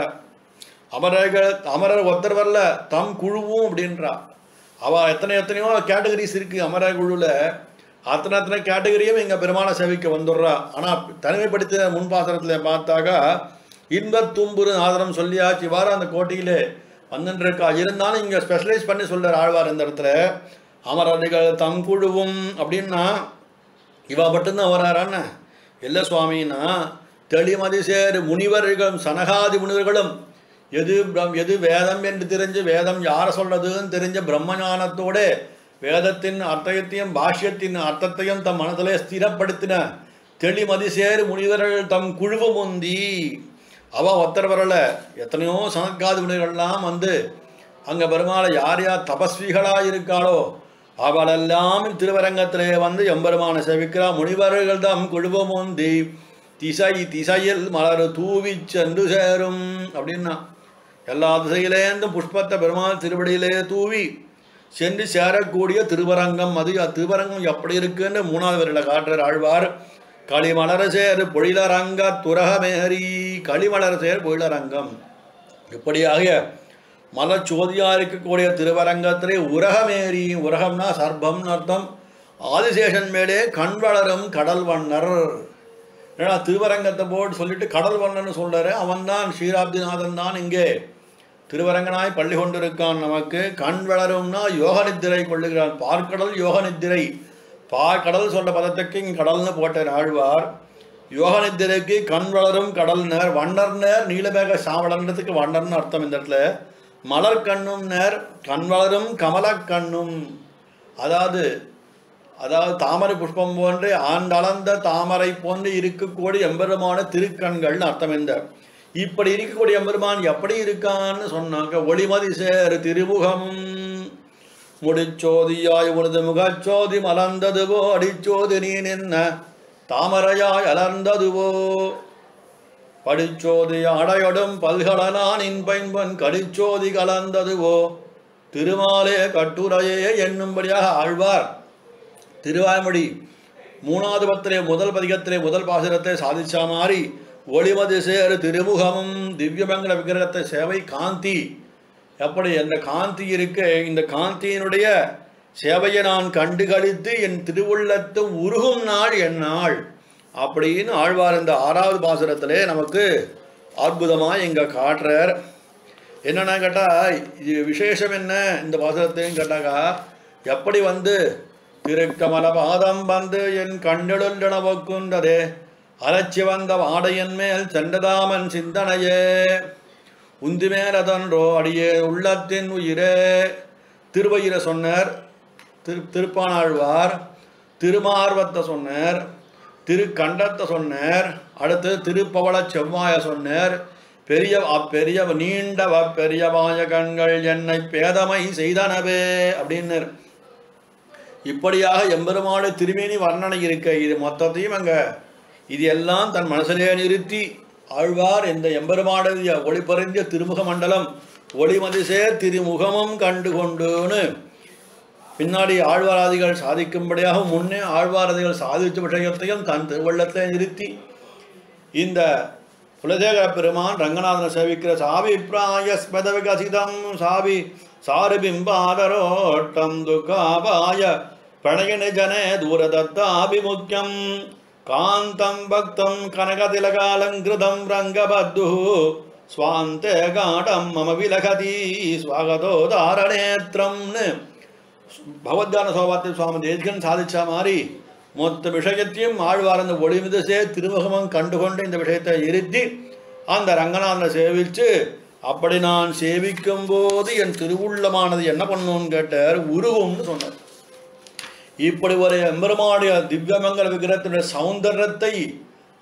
அமரர்கள் அமரர் ஒருத்தர் வரல தம் குழுவும் அப்படின்றா அவ எத்தனை எத்தனையோ கேட்டகரிஸ் இருக்கு அமர குழுவில் அத்தனை அத்தனை கேட்டகரியும் இங்கே பெருமாளை சேவிக்க வந்துடுறா ஆனால் தனிமைப்படுத்த முன்பாசனத்தில் பார்த்தாக்கா இன்பத் தும்புரு ஆதரம் சொல்லியாச்சு இவ்வாறு அந்த கோட்டையிலே வந்துருக்கா இருந்தாலும் இங்கே ஸ்பெஷலைஸ் பண்ணி சொல்கிறார் ஆழ்வார் இந்த இடத்துல அமரர்கள் தம் குழுவும் அப்படின்னா இவா மட்டும்தான் வராரான்னு இல்லை சுவாமின்னா தெளிமதி சேர் முனிவர்களும் சனகாதி முனிவர்களும் எது பிரம் எது வேதம் என்று தெரிஞ்சு வேதம் யாரை சொல்றதுன்னு தெரிஞ்ச பிரம்மஞானத்தோட வேதத்தின் அர்த்தத்தையும் பாஷ்யத்தின் அர்த்தத்தையும் தம் மனதிலே ஸ்திரப்படுத்தின தெளிமதி சேர் முனிவர்கள் தம் குழுவு முந்தி அவ ஒத்தர் வரல எத்தனையோ சனக்காதி முனிவர்கள்லாம் வந்து அங்கே பெருமாளை யார் யார் தபஸ்விகளாக இருக்காளோ அவளெல்லாம் திருவரங்கத்திலே வந்து எம்பெருமானை சேவிக்கிறா முனிவர்கள் தம் குழுவம் முந்தி திசை திசையில் மலர் தூவி சென்று சேரும் அப்படின்னா எல்லா திசையிலேருந்தும் புஷ்பத்தை பெருமாள் திருவடியிலே தூவி சென்று சேரக்கூடிய திருவரங்கம் அது திருவரங்கம் எப்படி இருக்குன்னு மூணாவது வரையில் காட்டுறார் ஆழ்வார் களிமலர சேர் பொழிலரங்க துரகமேரி களிமலர் சேர் பொழிலரங்கம் இப்படியாக மலச்சோதியா இருக்கக்கூடிய திருவரங்கத்திலே உரகமேரி உரகம்னா சர்பம்னு அர்த்தம் ஆதிசேஷன் மேலே கண் வளரும் கடல் வண்ணர் ஏன்னா திருவரங்கத்தை போட்டு சொல்லிட்டு கடல் வண்ணன்னு சொல்றாரு அவன் தான் ஸ்ரீராப்திநாதன் தான் இங்கே திருவரங்கனாய் பள்ளி கொண்டிருக்கான் நமக்கு கண் வளரும்னா யோக நித்திரை கொள்ளுகிறான் பார்க்கடல் யோக நித்திரை பார்க்கடல் சொல்ற பதத்துக்கு இங்கே கடல்னு போட்டார் ஆழ்வார் யோக நித்திரைக்கு கண் வளரும் கடல் நேர் வண்ணர் நேர் நீலமேக சாவளன்றதுக்கு வண்ணர்னு அர்த்தம் இந்த இடத்துல மலர் கண்ணும் நேர் கண் வளரும் கமல கண்ணும் அதாவது அதாவது தாமரை புஷ்பம் போன்று ஆண்டளந்த தாமரை போன்று இருக்கக்கூடிய எம்பெருமான திருக்கண்கள்னு அர்த்தம் இந்த இப்படி இருக்கக்கூடிய எம்பெருமான் எப்படி இருக்கான்னு சொன்னாங்க ஒளிமதி சேர் திருமுகமும் முடிச்சோதியாய் உனது முகச்சோதி மலர்ந்ததுவோ அடிச்சோதி நீ நின்ன தாமரையாய் அலர்ந்ததுவோ படிச்சோதி அடையொடும் பல்கலனான் இன்பைன்பன் கடிச்சோதி கலந்ததுவோ திருமாலே கட்டுரையே என்னும்படியாக ஆழ்வார் திருவாய்மொழி மூணாவது பத்திலே முதல் பதிகத்திலே முதல் பாசுரத்தை சாதிச்சா மாதிரி ஒளிமதி சேரு திருமுகமும் திவ்யமங்கல விக்கிரகத்தை சேவை காந்தி எப்படி அந்த காந்தி இருக்க இந்த காந்தியினுடைய சேவையை நான் கண்டு கழித்து என் திருவுள்ளத்து உருகும் நாள் என் நாள் அப்படின்னு ஆழ்வார் இந்த ஆறாவது பாசுரத்திலே நமக்கு அற்புதமாக இங்கே காட்டுறார் என்னென்னா கேட்டால் இது விசேஷம் என்ன இந்த பாசுரத்தையும் கேட்டாக்கா எப்படி வந்து திருக்கமல பாதம் வந்து என் கண்ணிலுள் எனவக்குண்டதே அலச்சி வந்த வாடையன் மேல் சென்றதாமன் சிந்தனையே உந்தி மேலதன்றோ அடியே உள்ளத்தின் உயிரே திருவயிர சொன்னார் திரு திருப்பானாழ்வார் திருமார்வத்தை சொன்னார் திருக்கண்டத்தை சொன்னார் அடுத்து திருப்பவள செவ்வாய சொன்னார் பெரிய அப்பெரிய நீண்ட பெரியவாய கண்கள் என்னை பேதமை செய்தனவே அப்படின்னர் இப்படியாக எம்பெருமாடு திருமேனி வர்ணனை இருக்க இது மொத்தத்தையும் அங்கே இது எல்லாம் தன் மனசிலே நிறுத்தி ஆழ்வார் இந்த எம்பெருமாடைய ஒளிபறிந்த திருமுக மண்டலம் ஒளிமதிசே திருமுகமும் கண்டு கொண்டுன்னு பின்னாடி ஆழ்வாராதிகள் சாதிக்கும்படியாக முன்னே ஆழ்வாராதிகள் சாதித்த விஷயத்தையும் தன் திருவள்ளத்தை நிறுத்தி இந்த குலசேகர பெருமான் ரங்கநாதனை சேவிக்கிற சாவி பிராயஸ்மத விகசிதம் சாவி சாருபிம்பாதரோட்டம் துக்காபாய பிரணயன ஜனே தூரதத்தாபிமுக்கியம் காந்தம் பக்தம் கனகதிலகாலங்கிருதம் ரங்கபத்து ஸ்வாந்தே காடம் மம விலகதி ஸ்வாகதோதாரணேத்திரம்னு பகவத்கான சோபாத்தில் சுவாமி தேஜ்கன் சாதிச்ச மாதிரி மொத்த விஷயத்தையும் ஆழ்வார் அந்த ஒளிமிதசே திருமுகமும் கண்டுகொண்டு இந்த விஷயத்தை இருத்தி அந்த ரங்கநாதனை சேவிச்சு அப்படி நான் சேவிக்கும் போது என் திருவுள்ளமானது என்ன பண்ணுன்னு கேட்டார் உருவும்னு சொன்னார் இப்படி ஒரு எம்பெருமானுடைய திவ்யமங்கல விக்கிரகத்தினுடைய சௌந்தர்யத்தை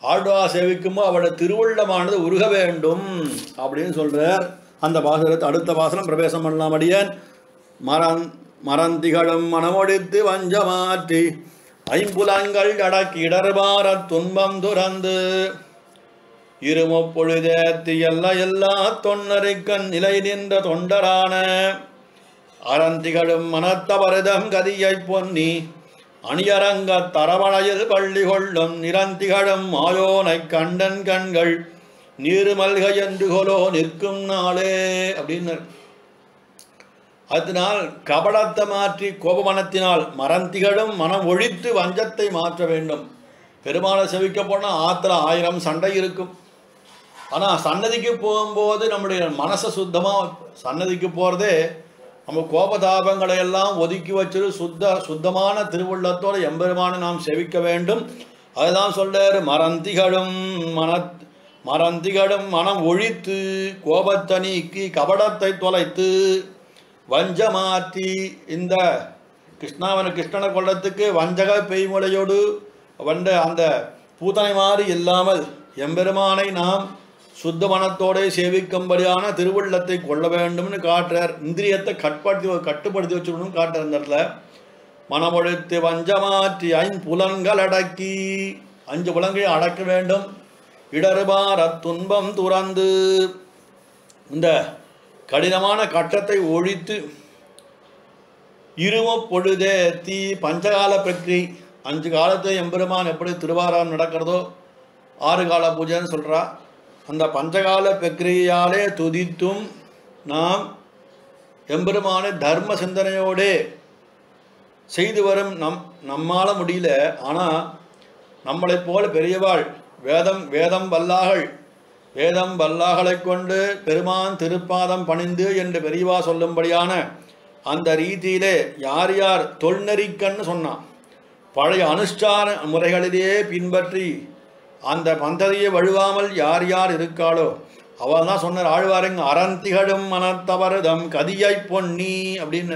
ஆழ்வார் சேவிக்கும்போது அவருடைய திருவுள்ளமானது உருக வேண்டும் அப்படின்னு சொல்றார் அந்த பாசுரத்தை அடுத்த பாசனம் பிரவேசம் பண்ணலாம் அடியேன் மரந் மரந்திகளும் மனமொடித்து வஞ்சமாற்றி ஐம்புலங்கள் அடக்கி இடர்பாரத் துன்பம் துறந்து இருமுப்பொழுதேத்தி எல்லா எல்லா தொன்னரைக்கண் நிலை நின்ற தொண்டரான அறந்திகளும் மனத்தவரதம் கதியைப் பொன்னி அணியரங்க தரவணையில் பள்ளி கொள்ளும் நிரந்திகளும் மாயோனைக் கண்டன் கண்கள் நீருமல்க என்று கொலோ நிற்கும் நாளே அப்படின்னு அதனால் கபடத்தை மாற்றி கோபமனத்தினால் மறந்திகளும் மனம் ஒழித்து வஞ்சத்தை மாற்ற வேண்டும் பெருமாளை செவிக்க போனால் ஆத்திர ஆயிரம் சண்டை இருக்கும் ஆனால் சன்னதிக்கு போகும்போது நம்முடைய மனசை சுத்தமாக சன்னதிக்கு போகிறதே நம்ம கோபதாபங்களை எல்லாம் ஒதுக்கி வச்சிரு சுத்த சுத்தமான திருவுள்ளத்தோட எம்பெருமானை நாம் செவிக்க வேண்டும் அதுதான் சொல்றாரு மறந்திகளும் மன மறந்திகளும் மனம் ஒழித்து கோபத்தை நீக்கி கபடத்தை தொலைத்து வஞ்சமாற்றி இந்த கிருஷ்ணாவன கிருஷ்ணனை கொள்ளத்துக்கு வஞ்சக பெய்முலையோடு வந்த அந்த பூத்தனை மாதிரி இல்லாமல் எம்பெருமானை நாம் சுத்த மனத்தோടെ சேவிக்கும்படியான திருவுள்ளத்தை கொள்ள வேண்டும்னு காட்டுறார் இந்திரியத்தை கட்படுத்தி கட்டுப்படுத்தி வச்சுக்கணும்னு காட்டுறார் இந்த இடத்துல மனமொழித்து வஞ்சமாற்றி ஐம்புலன்கள் அடக்கி அஞ்சு புலன்களை அடக்க வேண்டும் இடர்பார துன்பம் துறந்து இந்த கடினமான கட்டத்தை ஒழித்து இரும பொழுதே தீ பஞ்சகால பிரக்ரி அஞ்சு காலத்தை எம்பெருமான் எப்படி திருவாராம் நடக்கிறதோ ஆறு கால பூஜைன்னு சொல்கிறா அந்த பஞ்சகால பிரக்ரியாலே துதித்தும் நாம் எம்பெருமானை தர்ம சிந்தனையோடே செய்து வரும் நம் நம்மால முடியல ஆனால் நம்மளைப் போல பெரியவாள் வேதம் வேதம் வல்லாகள் வேதம் வல்லாகளைக் கொண்டு பெருமான் திருப்பாதம் பணிந்து என்று பெரியவா சொல்லும்படியான அந்த ரீதியிலே யார் யார் தொல்நெறிக்கன்னு சொன்னான் பழைய அனுஷ்டான முறைகளிலேயே பின்பற்றி அந்த பந்ததியை வழுவாமல் யார் யார் இருக்காளோ அவள் தான் சொன்னார் ஆழ்வாருங்க அறந்திகழும் மனத்தவரதம் கதியை பொன்னி அப்படின்னு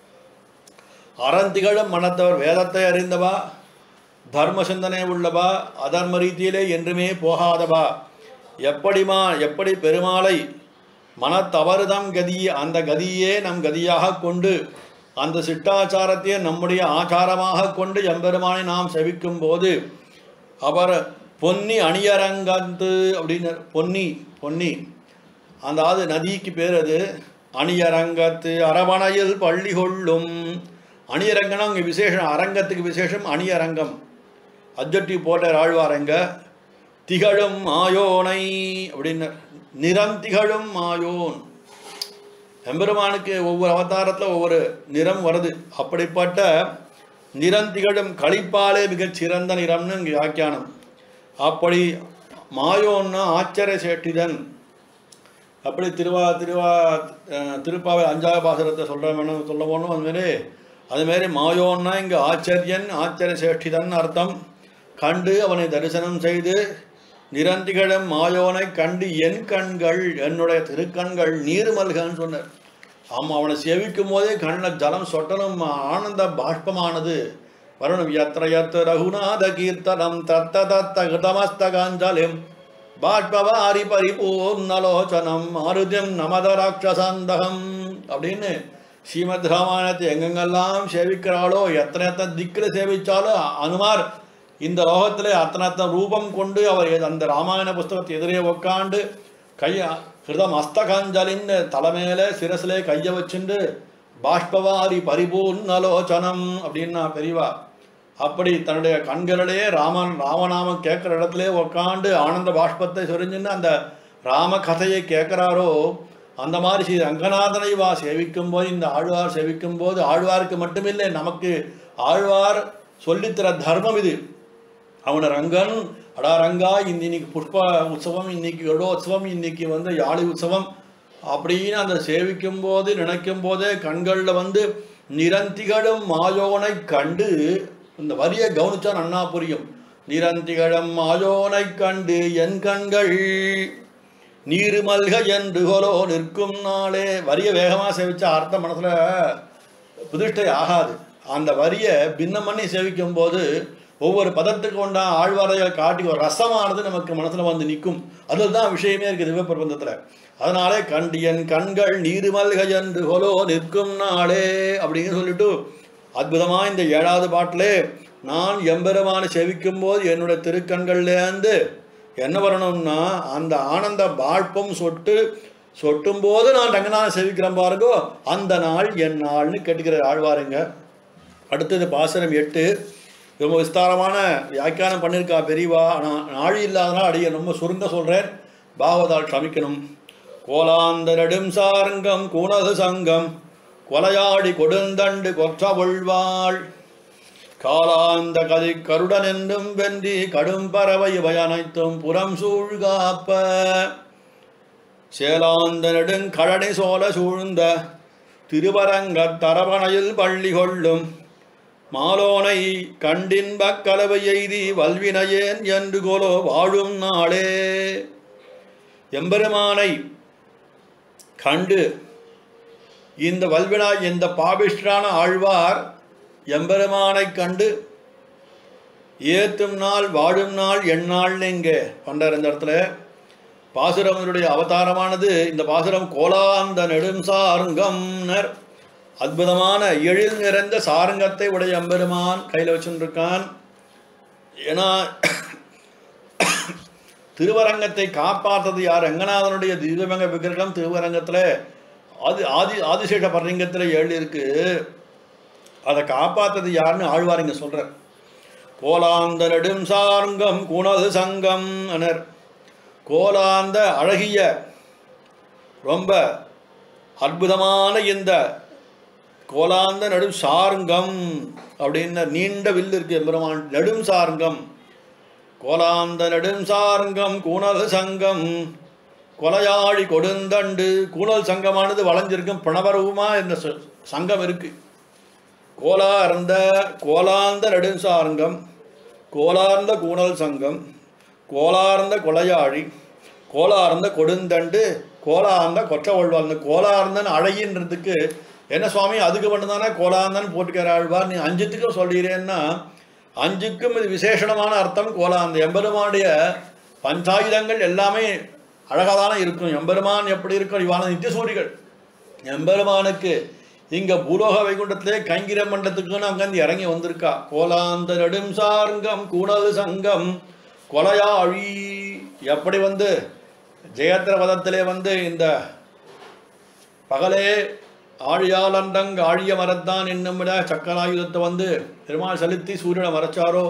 அறந்திகழும் மனத்தவர் வேதத்தை அறிந்தவா தர்ம சிந்தனை உள்ளவா அதர்ம ரீதியிலே என்றுமே போகாதவா எப்படிமா எப்படி பெருமாளை மனத்தவறுதம் கதி அந்த கதியே நம் கதியாக கொண்டு அந்த சிட்டாச்சாரத்தையே நம்முடைய ஆச்சாரமாக கொண்டு எம்பெருமானை நாம் செவிக்கும் போது அவர் பொன்னி அணியரங்கத்து அப்படின்னு பொன்னி பொன்னி அந்த அது நதிக்கு பேர் அது அணியரங்கத்து அரவணையில் பள்ளி கொள்ளும் அணியரங்கம்னா அங்கே விசேஷம் அரங்கத்துக்கு விசேஷம் அணியரங்கம் அப்ஜெக்டிவ் போட்ட ஆழ்வாரங்க திகழும் மாயோனை அப்படின்னு நிறம் திகழும் மாயோன் எம்பெருமானுக்கு ஒவ்வொரு அவதாரத்தில் ஒவ்வொரு நிறம் வருது அப்படிப்பட்ட நிறம் திகழும் களிப்பாலே மிகச் சிறந்த நிறம்னு இங்கே வியாக்கியானம் அப்படி மாயோன்னா ஆச்சரிய சேட்டிதன் அப்படி திருவா திருவா அஹ், திருப்பாவை அஞ்சாவது பாசுரத்தை சொல்கிறோம்னு சொல்ல போனோம் அதுமாரி அதுமாரி மாயோன்னா இங்கே ஆச்சரியன் ஆச்சரிய சேஷ்டிதன் அர்த்தம் கண்டு அவனை தரிசனம் செய்து நிரந்திகளும் மாயோனை கண்டு என் கண்கள் என்னுடைய திருக்கண்கள் நீர் மல்கன்னு சொன்னார் ஆமாம் அவனை சேவிக்கும் போதே கண்ணில் ஜலம் சொட்டலும் ஆனந்த பாஷ்பமானது வரணும் எத்திர எத்த ரகுநாத கீர்த்தனம் தத்த தத்த கிருதமஸ்தகாஞ்சலிம் பாஷ்பவாரி பரிபூர்ணலோச்சனம் ஆருதியம் நமத ராட்சசாந்தகம் அப்படின்னு ஸ்ரீமத் ராமாயணத்தை எங்கெங்கெல்லாம் சேவிக்கிறாளோ எத்தனை எத்தனை திக்கில் சேவிச்சாலும் அனுமார் இந்த லோகத்திலே அத்தனை அத்தனை ரூபம் கொண்டு அவர் எ- அந்த ராமாயண புஸ்தகத்தை எதிரே உக்காண்டு கைய ஹிருதம் அஸ்தகாஞ்சலின்னு தலைமையில சிரசிலே கையை வச்சுண்டு பாஷ்பவாரி பரிபூர்ணலோச்சனம் அப்படின்னா பெரியவா அப்படி தன்னுடைய கண்களிலே ராமன் ராமநாமம் கேட்குற இடத்துல உக்காண்டு ஆனந்த பாஷ்பத்தை சொரிஞ்சுன்னு அந்த ராம கதையை கேட்குறாரோ அந்த மாதிரி ஸ்ரீ ரங்கநாதனை வா சேவிக்கும் போது இந்த ஆழ்வார் சேவிக்கும் போது ஆழ்வாருக்கு மட்டுமில்லை நமக்கு ஆழ்வார் சொல்லித்தர தர்மம் இது அவன ரங்கன் அடா ரங்கா இந்த இன்னைக்கு புஷ்ப உற்சவம் இன்னைக்கு கடோத்சவம் இன்னைக்கு வந்து யாழி உற்சவம் அப்படின்னு அந்த சேவிக்கும் போது நினைக்கும் போதே கண்களில் வந்து நிரந்திகளும் மாயோனை கண்டு இந்த வரியை கவனிச்சா நன்னா புரியும் நிரந்திகளும் மாயோனை கண்டு என் கண்கள் நீரு மல்க என்று கொலோ நிற்கும் நாளே வரிய வேகமாக சேவிச்சா அர்த்தம் மனசில் புதிஷ்டை ஆகாது அந்த வரியை பின்னம் பண்ணி சேவிக்கும் போது ஒவ்வொரு பதத்துக்கு உண்டா ஆழ்வாரைகள் காட்டி ஒரு ரசமானது நமக்கு மனசுல வந்து நிற்கும் அதில் தான் விஷயமே இருக்குது திவ்ய பிரபந்தத்தில் அதனாலே கண்டியன் கண்கள் நீருமல்க என்று கொலோ நிற்கும் நாளே அப்படின்னு சொல்லிட்டு அற்புதமா இந்த ஏழாவது பாட்டிலே நான் எம்பெருமானை செவிக்கும் போது என்னுடைய திருக்கண்கள்லேருந்து என்ன வரணும்னா அந்த ஆனந்த பாழ்ப்பம் சொட்டு சொட்டும் போது நான் ரங்கநாதன் செவிக்கிறேன் பாருங்கோ அந்த நாள் என் நாள்னு கேட்டுக்கிற ஆழ்வாருங்க அடுத்தது பாசனம் எட்டு ரொம்ப விஸ்தாரமான வியாக்கியானம் பண்ணியிருக்கா பெரியவா ஆனால் நாழி இல்லாதனால் அடிய ரொம்ப சுருங்க சொல்கிறேன் பாகவதால் க்ஷமிக்கணும் கோலாந்த நெடும் சாரங்கம் கூணது சங்கம் கொலையாடி கொடுந்தண்டு கொற்ற ஒழ்வாள் காலாந்த கதி கருடன் என்றும் வென்றி கடும் பறவை இவை அனைத்தும் புறம் சூழ்காப்ப சேலாந்த நெடுங்கழனி சோழ சூழ்ந்த திருவரங்கத் தரவணையில் பள்ளி கொள்ளும் மாலோனை கண்டின்பக் கலவை எய்தி வல்வினையேன் என்று கொலோ வாழும் நாளே எம்பெருமானை கண்டு இந்த வல்வினா இந்த பாபிஷ்டான ஆழ்வார் எம்பெருமானை கண்டு ஏத்தும் நாள் வாழும் நாள் எந்நாள்னு இங்கே பண்றார் இந்த இடத்துல பாசுரமனுடைய அவதாரமானது இந்த பாசுரம் கோலாந்த நெடும் சாருங்கம்னர் அற்புதமான எழில் நிறைந்த சாருங்கத்தை உடைய எம்பெருமான் கையில் வச்சுருக்கான் ஏன்னா திருவரங்கத்தை காப்பாற்றது யார் ரங்கநாதனுடைய திவ்யமங்க விக்கிரகம் திருவரங்கத்தில் ஆதி ஆதி ஆதிசேஷ பரலிங்கத்தில் ஏழு இருக்கு அதை காப்பாற்றது யாருன்னு ஆழ்வார் இங்க சொல்றார் கோலாந்த நெடும் சாருங்கம் குணது சங்கம் அனர் கோலாந்த அழகிய ரொம்ப அற்புதமான இந்த கோலாந்த நடும் சாருங்கம் அப்படின்னு நீண்ட வில்லு இருக்கு எம்பெருமான் நெடும் சாருங்கம் கோலாந்த நெடும் சாருங்கம் கூணல் சங்கம் கொலையாழி கொடுந்தண்டு கூணல் சங்கமானது வளைஞ்சிருக்கும் பிரணவரூபமா இந்த ச- சங்கம் இருக்கு கோலார்ந்த கோலாந்த நெடுஞ்சாருங்கம் கோலார்ந்த கூணல் சங்கம் கோலார்ந்த கொலையாழி கோலார்ந்த கொடுந்தண்டு கோலார்ந்த கொற்ற ஒழ்வார் இந்த கோலார்ந்தன் அழகின்றதுக்கு என்ன சுவாமி அதுக்கு மட்டும்தானே கோலாந்தன் போட்டுக்கிற ஆழ்வார் நீ அஞ்சுத்துக்கும் சொல்கிறேன்னா அஞ்சுக்கும் இது விசேஷணமான அர்த்தம் கோலாந்த எம்பெருமானுடைய பஞ்சாயுதங்கள் எல்லாமே அழகாக தானே இருக்கும் எம்பெருமான் எப்படி இருக்கும் இவான நித்தியசூரிகள் எம்பெருமானுக்கு இங்க பூலோக வைகுண்டத்திலே கைங்கிர மண்டலத்துக்குன்னு அங்கேருந்து இறங்கி வந்திருக்கா கோலாந்த நெடும் சார்ங்கம் கூடல் சங்கம் கொலையாழி எப்படி வந்து ஜெயத்திர வதத்திலே வந்து இந்த பகலே ஆழியால் அண்டங் ஆழிய மரத்தான் என்னும் விட சக்கராயுதத்தை வந்து பெருமாள் செலுத்தி சூரியனை மறைச்சாரோ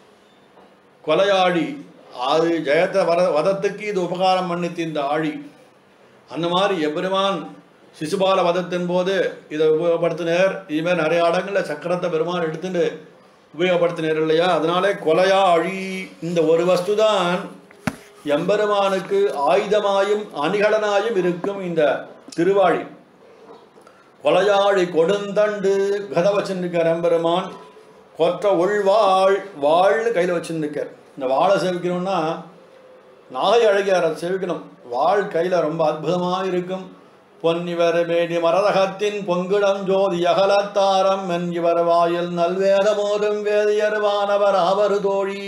கொலையாழி அது ஜெயத்த வர வதத்துக்கு இது உபகாரம் பண்ணித்து இந்த ஆழி அந்த மாதிரி எம்பெருமான் சிசுபால வதத்தின் போது இதை உபயோகப்படுத்தினார் இதுமாதிரி நிறைய இடங்களில் சக்கரத்தை பெருமான் எடுத்துட்டு உபயோகப்படுத்தினார் இல்லையா அதனாலே கொலையா அழி இந்த ஒரு வஸ்து தான் எம்பெருமானுக்கு ஆயுதமாயும் அணிகலனாயும் இருக்கும் இந்த திருவாழி கொலையாழி கொடுந்தண்டு கதை வச்சுருக்கார் எம்பெருமான் கொற்ற உள்வாள் வாழ்னு கையில் வச்சுருக்கார் இந்த வாழை சேவிக்கணும்னா நாகை அழகியார் அதை சேவிக்கணும் வாழ் கையில் ரொம்ப அற்புதமாக இருக்கும் பொன்னிவர் மேடி மரதகத்தின் பொங்கிடம் ஜோதி அகலத்தாரம் என் இவர் வாயில் நல்வேதமோதும் வேதியர்வானவர் ஆவரு தோழி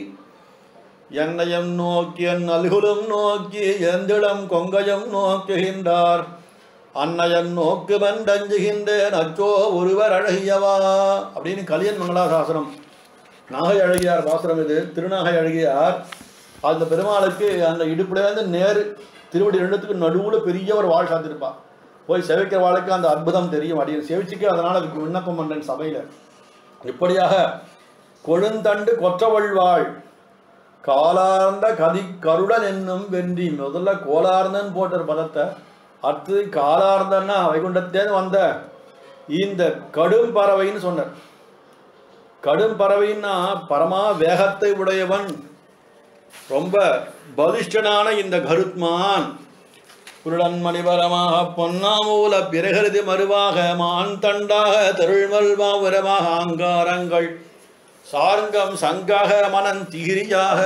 என்னையும் நோக்கி என் நல்குலும் நோக்கி எந்திடம் கொங்கையும் நோக்குகின்றார் அன்னையன் நோக்கு மண்டஞ்சுகின்றேன் அச்சோ ஒருவர் அழகியவா அப்படின்னு கலியன் மங்களாசாசனம் நாகை அழகியார் பாசுரம் இது திருநாகை அழகியார் அந்த பெருமாளுக்கு அந்த இடுப்புலேருந்து நேர் திருவடி ரெண்டுத்துக்கு நடுவில் பெரிய ஒரு வாழ் சாத்திருப்பா போய் செவிக்கிற வாளுக்கு அந்த அற்புதம் தெரியும் அடியன் செவிச்சுக்கு அதனால் அதுக்கு விண்ணப்பம் பண்ணுறேன் சபையில் இப்படியாக கொழுந்தண்டு கொற்றவள் வாழ் காலார்ந்த கதி கருடன் என்னும் வென்றி முதல்ல கோலார்ந்தன் போட்ட ஒரு பதத்தை அடுத்தது காலார்ந்தன்னா வைகுண்டத்தேன்னு வந்த இந்த கடும் பறவைன்னு சொன்னார் கடும் பறவைன்னா பரமா வேகத்தை உடையவன் ரொம்ப பலிஷ்டனான இந்த கருத்மான் குருடன் மணிபரமாக பொன்னாமூல பிறகருதி மறுவாக மான் தண்டாக தருள்மல்வா உரமாக ஆங்காரங்கள் சார்ங்கம் சங்காக மனன் திகிரியாக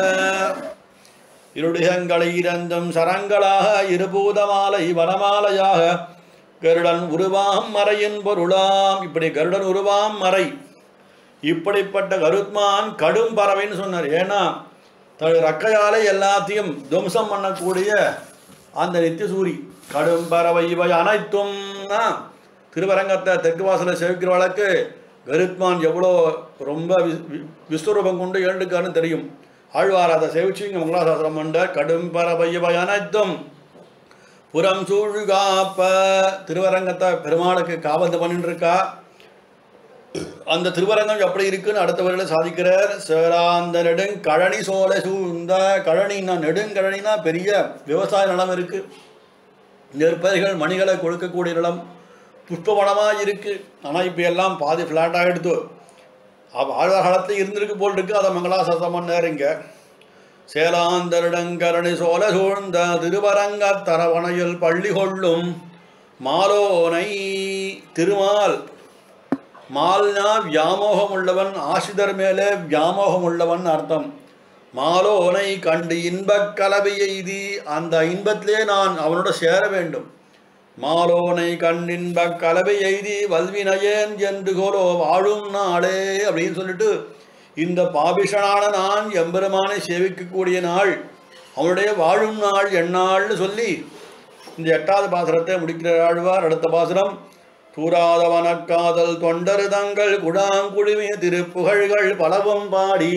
இருடிகங்களை இரண்டும் சரங்களாக இருபூதமாலை வனமாலையாக கருடன் உருவாம் மறையின் பொருளாம் இப்படி கருடன் உருவாம் மறை இப்படிப்பட்ட கருத்மான் கடும் பறவைன்னு சொன்னார் ஏன்னா தன்னுடைய ரக்கையாலே எல்லாத்தையும் துவம்சம் பண்ணக்கூடிய அந்த நித்தியசூரி கடும் பறவை இவை அனைத்தும்னா திருவரங்கத்தை தெற்கு வாசலை சேவிக்கிற வழக்கு கருத்மான் எவ்வளோ ரொம்ப வி- வி- விஸ்வரூபம் கொண்டு எழுந்துக்கான்னு தெரியும் ஆழ்வார் அதை சேவிச்சு இங்கே மங்களாசாசனம் பண்ண கடும் பறவை இவை அனைத்தும் புறம் சூழ் காப்ப திருவரங்கத்தை பெருமாளுக்கு காவந்து பண்ணிட்டு இருக்கா அந்த திருவரங்கம் எப்படி இருக்குன்னு அடுத்த வரையில் சாதிக்கிறார் சேராந்த நெடுங் கழனி சோலை சூழ்ந்த கழனின்னா நெடுங்கழனினா பெரிய விவசாய நிலம் இருக்கு நெற்பயிர்கள் மணிகளை கொடுக்கக்கூடிய நிலம் புஷ்பவனமாக இருக்கு ஆனால் இப்போ எல்லாம் பாதி ஃப்ளாட்டாக எடுத்து அவ ஆழ்வார் காலத்தில் இருந்திருக்கு போல் இருக்கு அதை மங்களாசாசனம் பண்ணார் இங்கே சேலாந்தருடங்கரணி சோல சூழ்ந்த திருவரங்க தரவணையில் பள்ளி கொள்ளும் மாலோனை திருமால் மால்னா வியாமோகம் உள்ளவன் ஆசிதர் மேலே வியாமோகம் உள்ளவன் அர்த்தம் மாலோனை கண்டு இன்பக் கலவை எய்தி அந்த இன்பத்திலே நான் அவனோட சேர வேண்டும் மாலோனை கண்ணின்பக் கலவை எய்தி வல்வினையேன் என்று கோலோ வாழும் நாளே அப்படின்னு சொல்லிட்டு இந்த பாபிஷனான நான் எம்பெருமானை சேவிக்கக்கூடிய நாள் அவனுடைய வாழும் நாள் எந்நாள்னு சொல்லி இந்த எட்டாவது பாசுரத்தை முடிக்கிற ஆழ்வார் அடுத்த பாசுரம் தூராதவனக்காதல் தொண்டரு தங்கள் குடாங்குழுமி திருப்புகழ்கள் பலவும் பாடி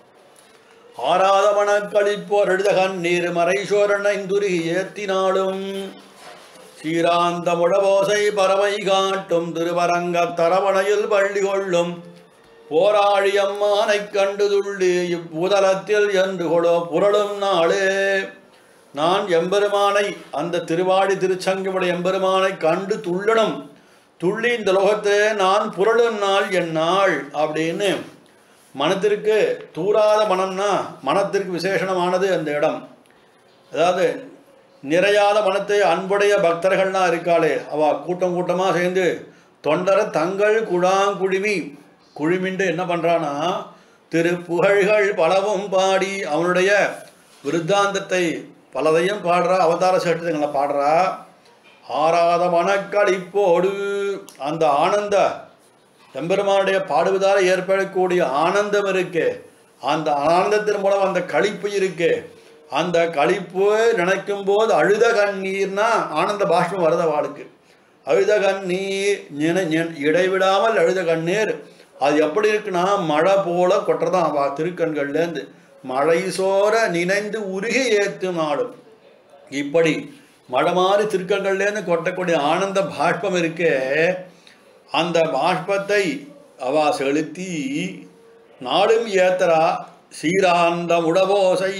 ஆராதவனக்களிப்போர் எழுத கண்ணீர் மறைசோரனைந்துருகி ஏத்தினாலும் சீராந்த முழவோசை பறவை காட்டும் திருவரங்கத் தரவணையில் பள்ளி கொள்ளும் போராழி அம்மானைக் கண்டு துள்ளி இப்பூதலத்தில் என்று கொடோ புரளும் நாளே நான் எம்பெருமானை அந்த திருவாடி திருச்சங்கமுடைய எம்பெருமானை கண்டு துள்ளணும் துள்ளி இந்த லோகத்திலே நான் புரளும் நாள் என் நாள் அப்படின்னு மனத்திற்கு தூராத மனம்னா மனத்திற்கு விசேஷணமானது அந்த இடம் அதாவது நிறையாத மனத்தை அன்புடைய பக்தர்கள்லாம் இருக்காளே அவ கூட்டம் கூட்டமாக சேர்ந்து தொண்டரை தங்கள் குழாங்குழுமி குழுமிண்டு என்ன பண்ணுறான்னா திரு புகழ்கள் பலவும் பாடி அவனுடைய விருத்தாந்தத்தை பலதையும் பாடுறா அவதார சேட்டுங்களை பாடுறா ஆறாத மனக்களிப்போடு அந்த ஆனந்த எம்பெருமானுடைய பாடுவதால் ஏற்படக்கூடிய ஆனந்தம் இருக்கு அந்த ஆனந்தத்தின் மூலம் அந்த களிப்பு இருக்கு அந்த களிப்பு நினைக்கும் போது அழுத கண்ணீர்னா ஆனந்த பாஷ்பம் வருத வாளுக்கு அழுத கண்ணீர் நினை நின்- இடைவிடாமல் அழுத கண்ணீர் அது எப்படி இருக்குன்னா மழை போல கொட்டுறதான் அவ திருக்கண்கள்லேருந்து மழை சோர நினைந்து உருகி ஏற்றும் நாடும் இப்படி மழை மாதிரி திருக்கண்கள்லேருந்து கொட்டக்கூடிய ஆனந்த பாஷ்பம் இருக்கே அந்த பாஷ்பத்தை அவ செலுத்தி நாடும் ஏத்தரா சீராந்த உடவோசை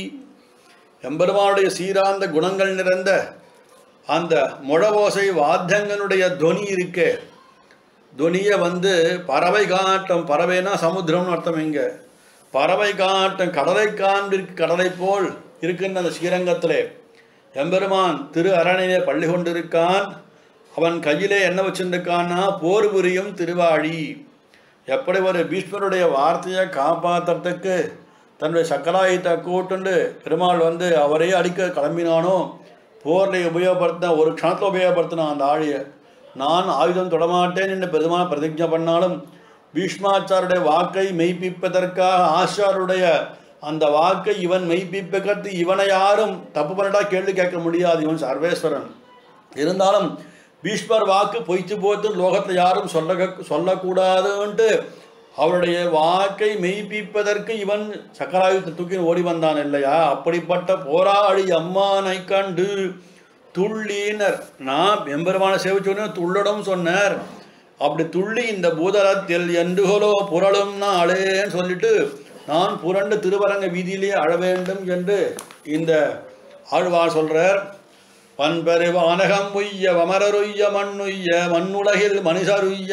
எம்பெருமானுடைய சீராந்த குணங்கள் நிறைந்த அந்த முழவோசை வாத்தியங்களுடைய துவனி இருக்கே துனியை வந்து பறவை காட்டம் பறவைனா சமுத்திரம்னு அர்த்தம் இங்க பறவை காட்டம் கடலை காண்பிற்கு கடலை போல் இருக்கின்ற அந்த ஸ்ரீரங்கத்திலே எம்பெருமான் திரு அரணிலே பள்ளி கொண்டிருக்கான் அவன் கையிலே என்ன வச்சிருக்கான்னா போர் புரியும் திருவாழி எப்படி ஒரு பீஷ்மருடைய வார்த்தையை காப்பாற்றுறதுக்கு தன்னுடைய சக்கராயுத்தை கூட்டுண்டு பெருமாள் வந்து அவரையே அடிக்க கிளம்பினானோ போரில் உபயோகப்படுத்தின ஒரு க்ஷணத்தில் உபயோகப்படுத்தினான் அந்த ஆழியை நான் ஆயுதம் தொடமாட்டேன் என்று பெருமாள் பிரதிஜை பண்ணாலும் பீஷ்மாச்சாருடைய வாக்கை மெய்ப்பிப்பதற்காக ஆச்சாருடைய அந்த வாக்கை இவன் மெய்ப்பிப்பதற்கு இவனை யாரும் தப்பு பண்ணிட்டா கேள்வி கேட்க முடியாது இவன் சர்வேஸ்வரன் இருந்தாலும் பீஷ்மர் வாக்கு பொய்த்து போத்து லோகத்தில் யாரும் சொல்ல சொல்லக்கூடாதுன்ட்டு அவருடைய வாக்கை மெய்ப்பிப்பதற்கு இவன் சக்கராயுத்தை தூக்கி ஓடி வந்தான் இல்லையா அப்படிப்பட்ட போராளி அம்மானை கண்டு துள்ளினர் நான் எம்பெருமான சேவிச்சோன்னு துள்ளடும் சொன்னார் அப்படி துள்ளி இந்த பூதலத்தில் என்றுகளோ புரளும் நாளேன்னு சொல்லிட்டு நான் புரண்டு திருவரங்க வீதியிலே அழ வேண்டும் என்று இந்த ஆழ்வார் சொல்றார் பண்பெரு வானகம் உய்ய வமரருய்ய மண்ணுய்ய மண்ணுலகில் மனுஷருய்ய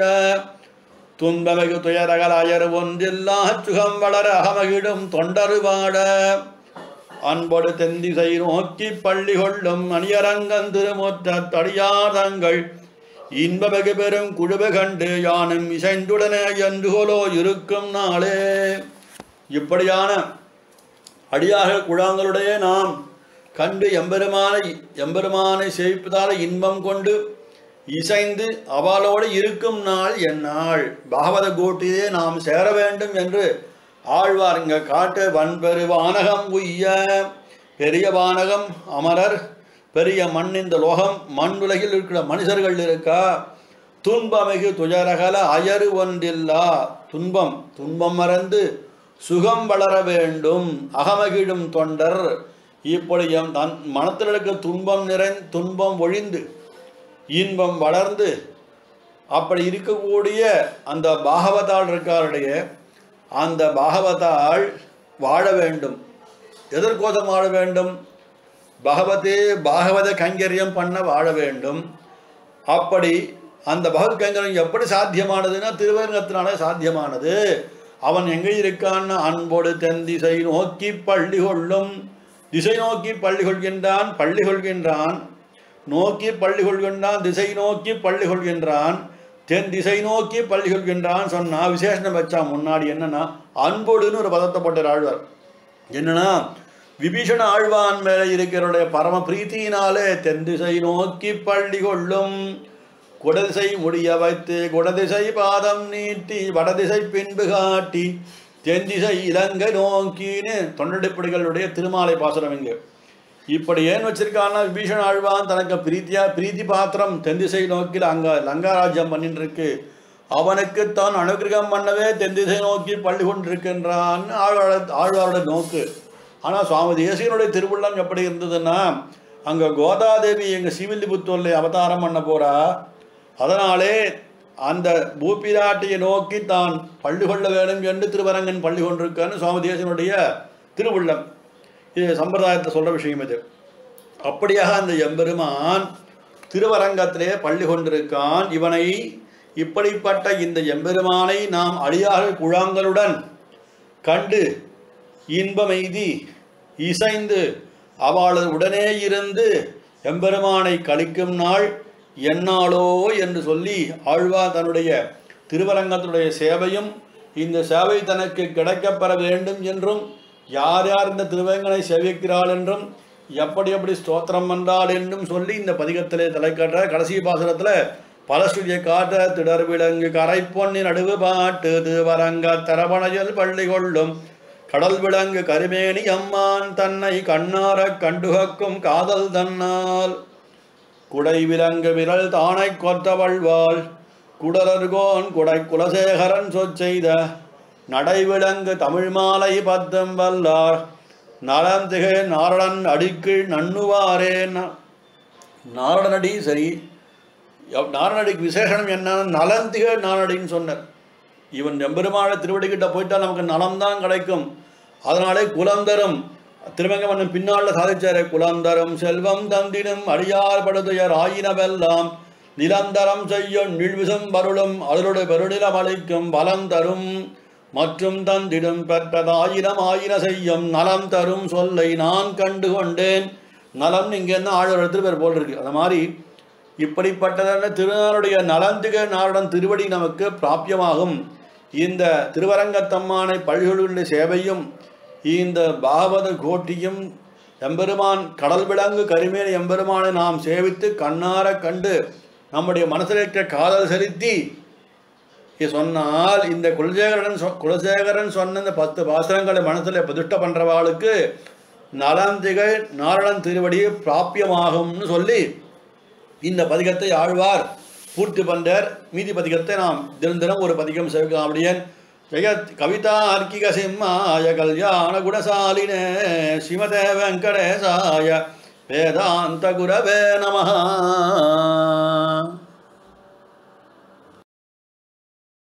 துன்பமிகு துயரகலாயர் ஒன்றில்லா சுகம் வளர அகமகிடும் தொண்டரு வாட அன்பொடு தெந்திசை நோக்கி பள்ளி கொள்ளும் அணியரங்கன் திருமுற்ற தடியாதங்கள் இன்பமிகு பெரும் குழுவு கண்டு யானும் இசைந்துடனே என்றுகோலோ இருக்கும் நாளே இப்படியான அடியாக குழாங்களுடைய நாம் கண்டு எம்பெருமானை எம்பெருமானை சேவிப்பதால் இன்பம் கொண்டு இசைந்து அவளோடு இருக்கும் நாள் எந்நாள் பாகவத கோட்டிலே நாம் சேர வேண்டும் என்று ஆழ்வார் இங்க காட்டு வன்பெரு வானகம் உய்ய பெரிய வானகம் அமரர் பெரிய மண் இந்த லோகம் மண் உலகில் இருக்கிற மனுஷர்கள் இருக்கா துன்பமிகு துயரகல அயறு ஒன்றில்லா துன்பம் துன்பம் மறந்து சுகம் வளர வேண்டும் அகமகிழும் தொண்டர் இப்படி எம் தன் மனத்தில் இருக்க துன்பம் நிறைந் துன்பம் ஒழிந்து இன்பம் வளர்ந்து அப்படி இருக்கக்கூடிய அந்த பாகவதாள் இருக்காருடைய அந்த பாகவதாள் வாழ வேண்டும் எதற்கோசம் வாழ வேண்டும் பகவதே பாகவத கைங்கரியம் பண்ண வாழ வேண்டும் அப்படி அந்த பகவத் கைங்கரியம் எப்படி சாத்தியமானதுன்னா திருவரங்கத்தினால சாத்தியமானது அவன் எங்கே இருக்கான்னு அன்போடு தென் திசை நோக்கி பள்ளி கொள்ளும் திசை நோக்கி பள்ளி கொள்கின்றான் பள்ளி கொள்கின்றான் நோக்கி பள்ளி கொள்கின்றான் திசை நோக்கி பள்ளி கொள்கின்றான் தென் திசை நோக்கி பள்ளி கொள்கின்றான் சொன்னா விசேஷம் வச்சா முன்னாடி என்னன்னா அன்போடுன்னு ஒரு பதத்தை போட்டார் ஆழ்வார் என்னன்னா விபீஷண ஆழ்வான் மேலே இருக்கிறவருடைய பரம பிரீத்தியினாலே தென் திசை நோக்கி பள்ளி கொள்ளும் குடதிசை முடிய வைத்து குடதிசை பாதம் நீட்டி வடதிசை பின்பு காட்டி தென்திசை இலங்கை நோக்கின்னு தொண்டடிப்படிகளுடைய திருமாலை பாசுரம் இங்கு இப்படி ஏன் வச்சிருக்கான்னா விபீஷண ஆழ்வான் தனக்கு பிரீத்தியா பிரீத்தி பாத்திரம் தென்திசை நோக்கில் அங்க லங்காராஜ்யம் பண்ணிட்டு இருக்கு அவனுக்கு தான் அனுகிரகம் பண்ணவே தென்திசை நோக்கி பள்ளி கொண்டிருக்கின்றான் ஆழ்வார ஆழ்வாரோட நோக்கு ஆனால் சுவாமி தேசியனுடைய திருவுள்ளம் எப்படி இருந்ததுன்னா அங்கே கோதாதேவி எங்கள் சிவில்லிபுத்தூரில் அவதாரம் பண்ண போறா அதனாலே அந்த பூப்பிராட்டியை நோக்கி தான் பள்ளி கொள்ள வேண்டும் என்று திருவரங்கன் பள்ளி கொண்டிருக்கான்னு சுவாமி தேசனுடைய திருவுள்ளம் இது சம்பிரதாயத்தை சொல்ற விஷயம் இது அப்படியாக அந்த எம்பெருமான் திருவரங்கத்திலே பள்ளி கொண்டிருக்கான் இவனை இப்படிப்பட்ட இந்த எம்பெருமானை நாம் அடியாக குழாங்களுடன் கண்டு இன்பமெய்தி இசைந்து அவளது உடனே இருந்து எம்பெருமானை கழிக்கும் நாள் என்னாளோ என்று சொல்லி ஆழ்வார் தன்னுடைய திருவரங்கத்தினுடைய சேவையும் இந்த சேவை தனக்கு கிடைக்கப்பெற வேண்டும் என்றும் யார் யார் இந்த திருவேங்கனை சேவிக்கிறாள் என்றும் எப்படி எப்படி ஸ்தோத்திரம் பண்றாள் என்றும் சொல்லி இந்த பதிகத்திலே தலைக்காட்டுற கடைசி பாசனத்தில் பலஸ்துதிய காட்ட திடர் விலங்கு கரை பொன்னி நடுவு பாட்டு திருவரங்க தரவணையல் பள்ளி கொள்ளும் கடல் விலங்கு கருமேனி அம்மான் தன்னை கண்ணார கண்டுகக்கும் காதல் தன்னால் குடை விலங்கு விரல் தானை கொத்தவள்வாள் குடலர்கோன் குடை குலசேகரன் சொற்செய்த நடைவிலங்கு தமிழ் மாலை பத்தம் வல்லார் நலந்திகை நாரணன் அடிக்கு நண்ணுவாரே ந- நாரணடி சரி எவ்- நாரணடிக்கு விசேஷனம் என்னன்னா நலந்திகை நாரணடின்னு சொன்னார் இவன் எம்பெருமான திருவடிக்கிட்ட போயிட்டா நமக்கு நலம்தான் கிடைக்கும் அதனாலே குலந்தரும் திருமங்கமன்னன் பின்னால சாதிச்சாரு குலந்தரும் செல்வம் தந்தினும் அடியார் படுதுயர் ஆயினவெல்லாம் நிலந்தரம் செய்யும் நீழ்விசும் பருளும் அதனுடைய பெருநிலம் அளிக்கும் பலம் தரும் மற்றும் தந்திடும் பெற்றதாயிரம் ஆயிர செய்யும் நலம் தரும் சொல்லை நான் கண்டு கொண்டேன் நலம் இங்க என்ன ஆழ்வார் எடுத்துட்டு பேர் போல் இருக்கு அந்த மாதிரி இப்படிப்பட்டதான திருநாளுடைய நலந்திக நாளுடன் திருவடி நமக்கு பிராபியமாகும் இந்த திருவரங்கத்தம்மானை பள்ளிகளுடைய சேவையும் இந்த பாகவத கோட்டியும் எம்பெருமான் கடல் விலங்கு கரிமேல் எம்பெருமானை நாம் சேவித்து கண்ணார கண்டு நம்முடைய மனசில் இருக்கிற காதல் செலுத்தி இது சொன்னால் இந்த குலசேகரன் சொ- குலசேகரன் சொன்ன இந்த பத்து பாசுரங்களை மனசில் பிரதிஷ்ட பண்றவாளுக்கு நலந்திகை நாரணன் திருவடியை பிராபியமாகும்னு சொல்லி இந்த பதிகத்தை ஆழ்வார் பூர்த்தி பண்றார் மீதி பதிகத்தை நாம் தினம் தினம் ஒரு பதிகம் சேர்க்கலாம் அப்படியேன் ஜெகத் கவிதா அர்க்கிக சிம்மாய கல்யாண குணசாலினே ஸ்ரீமதே வெங்கடேசாய வேதாந்த குரவே நமஹ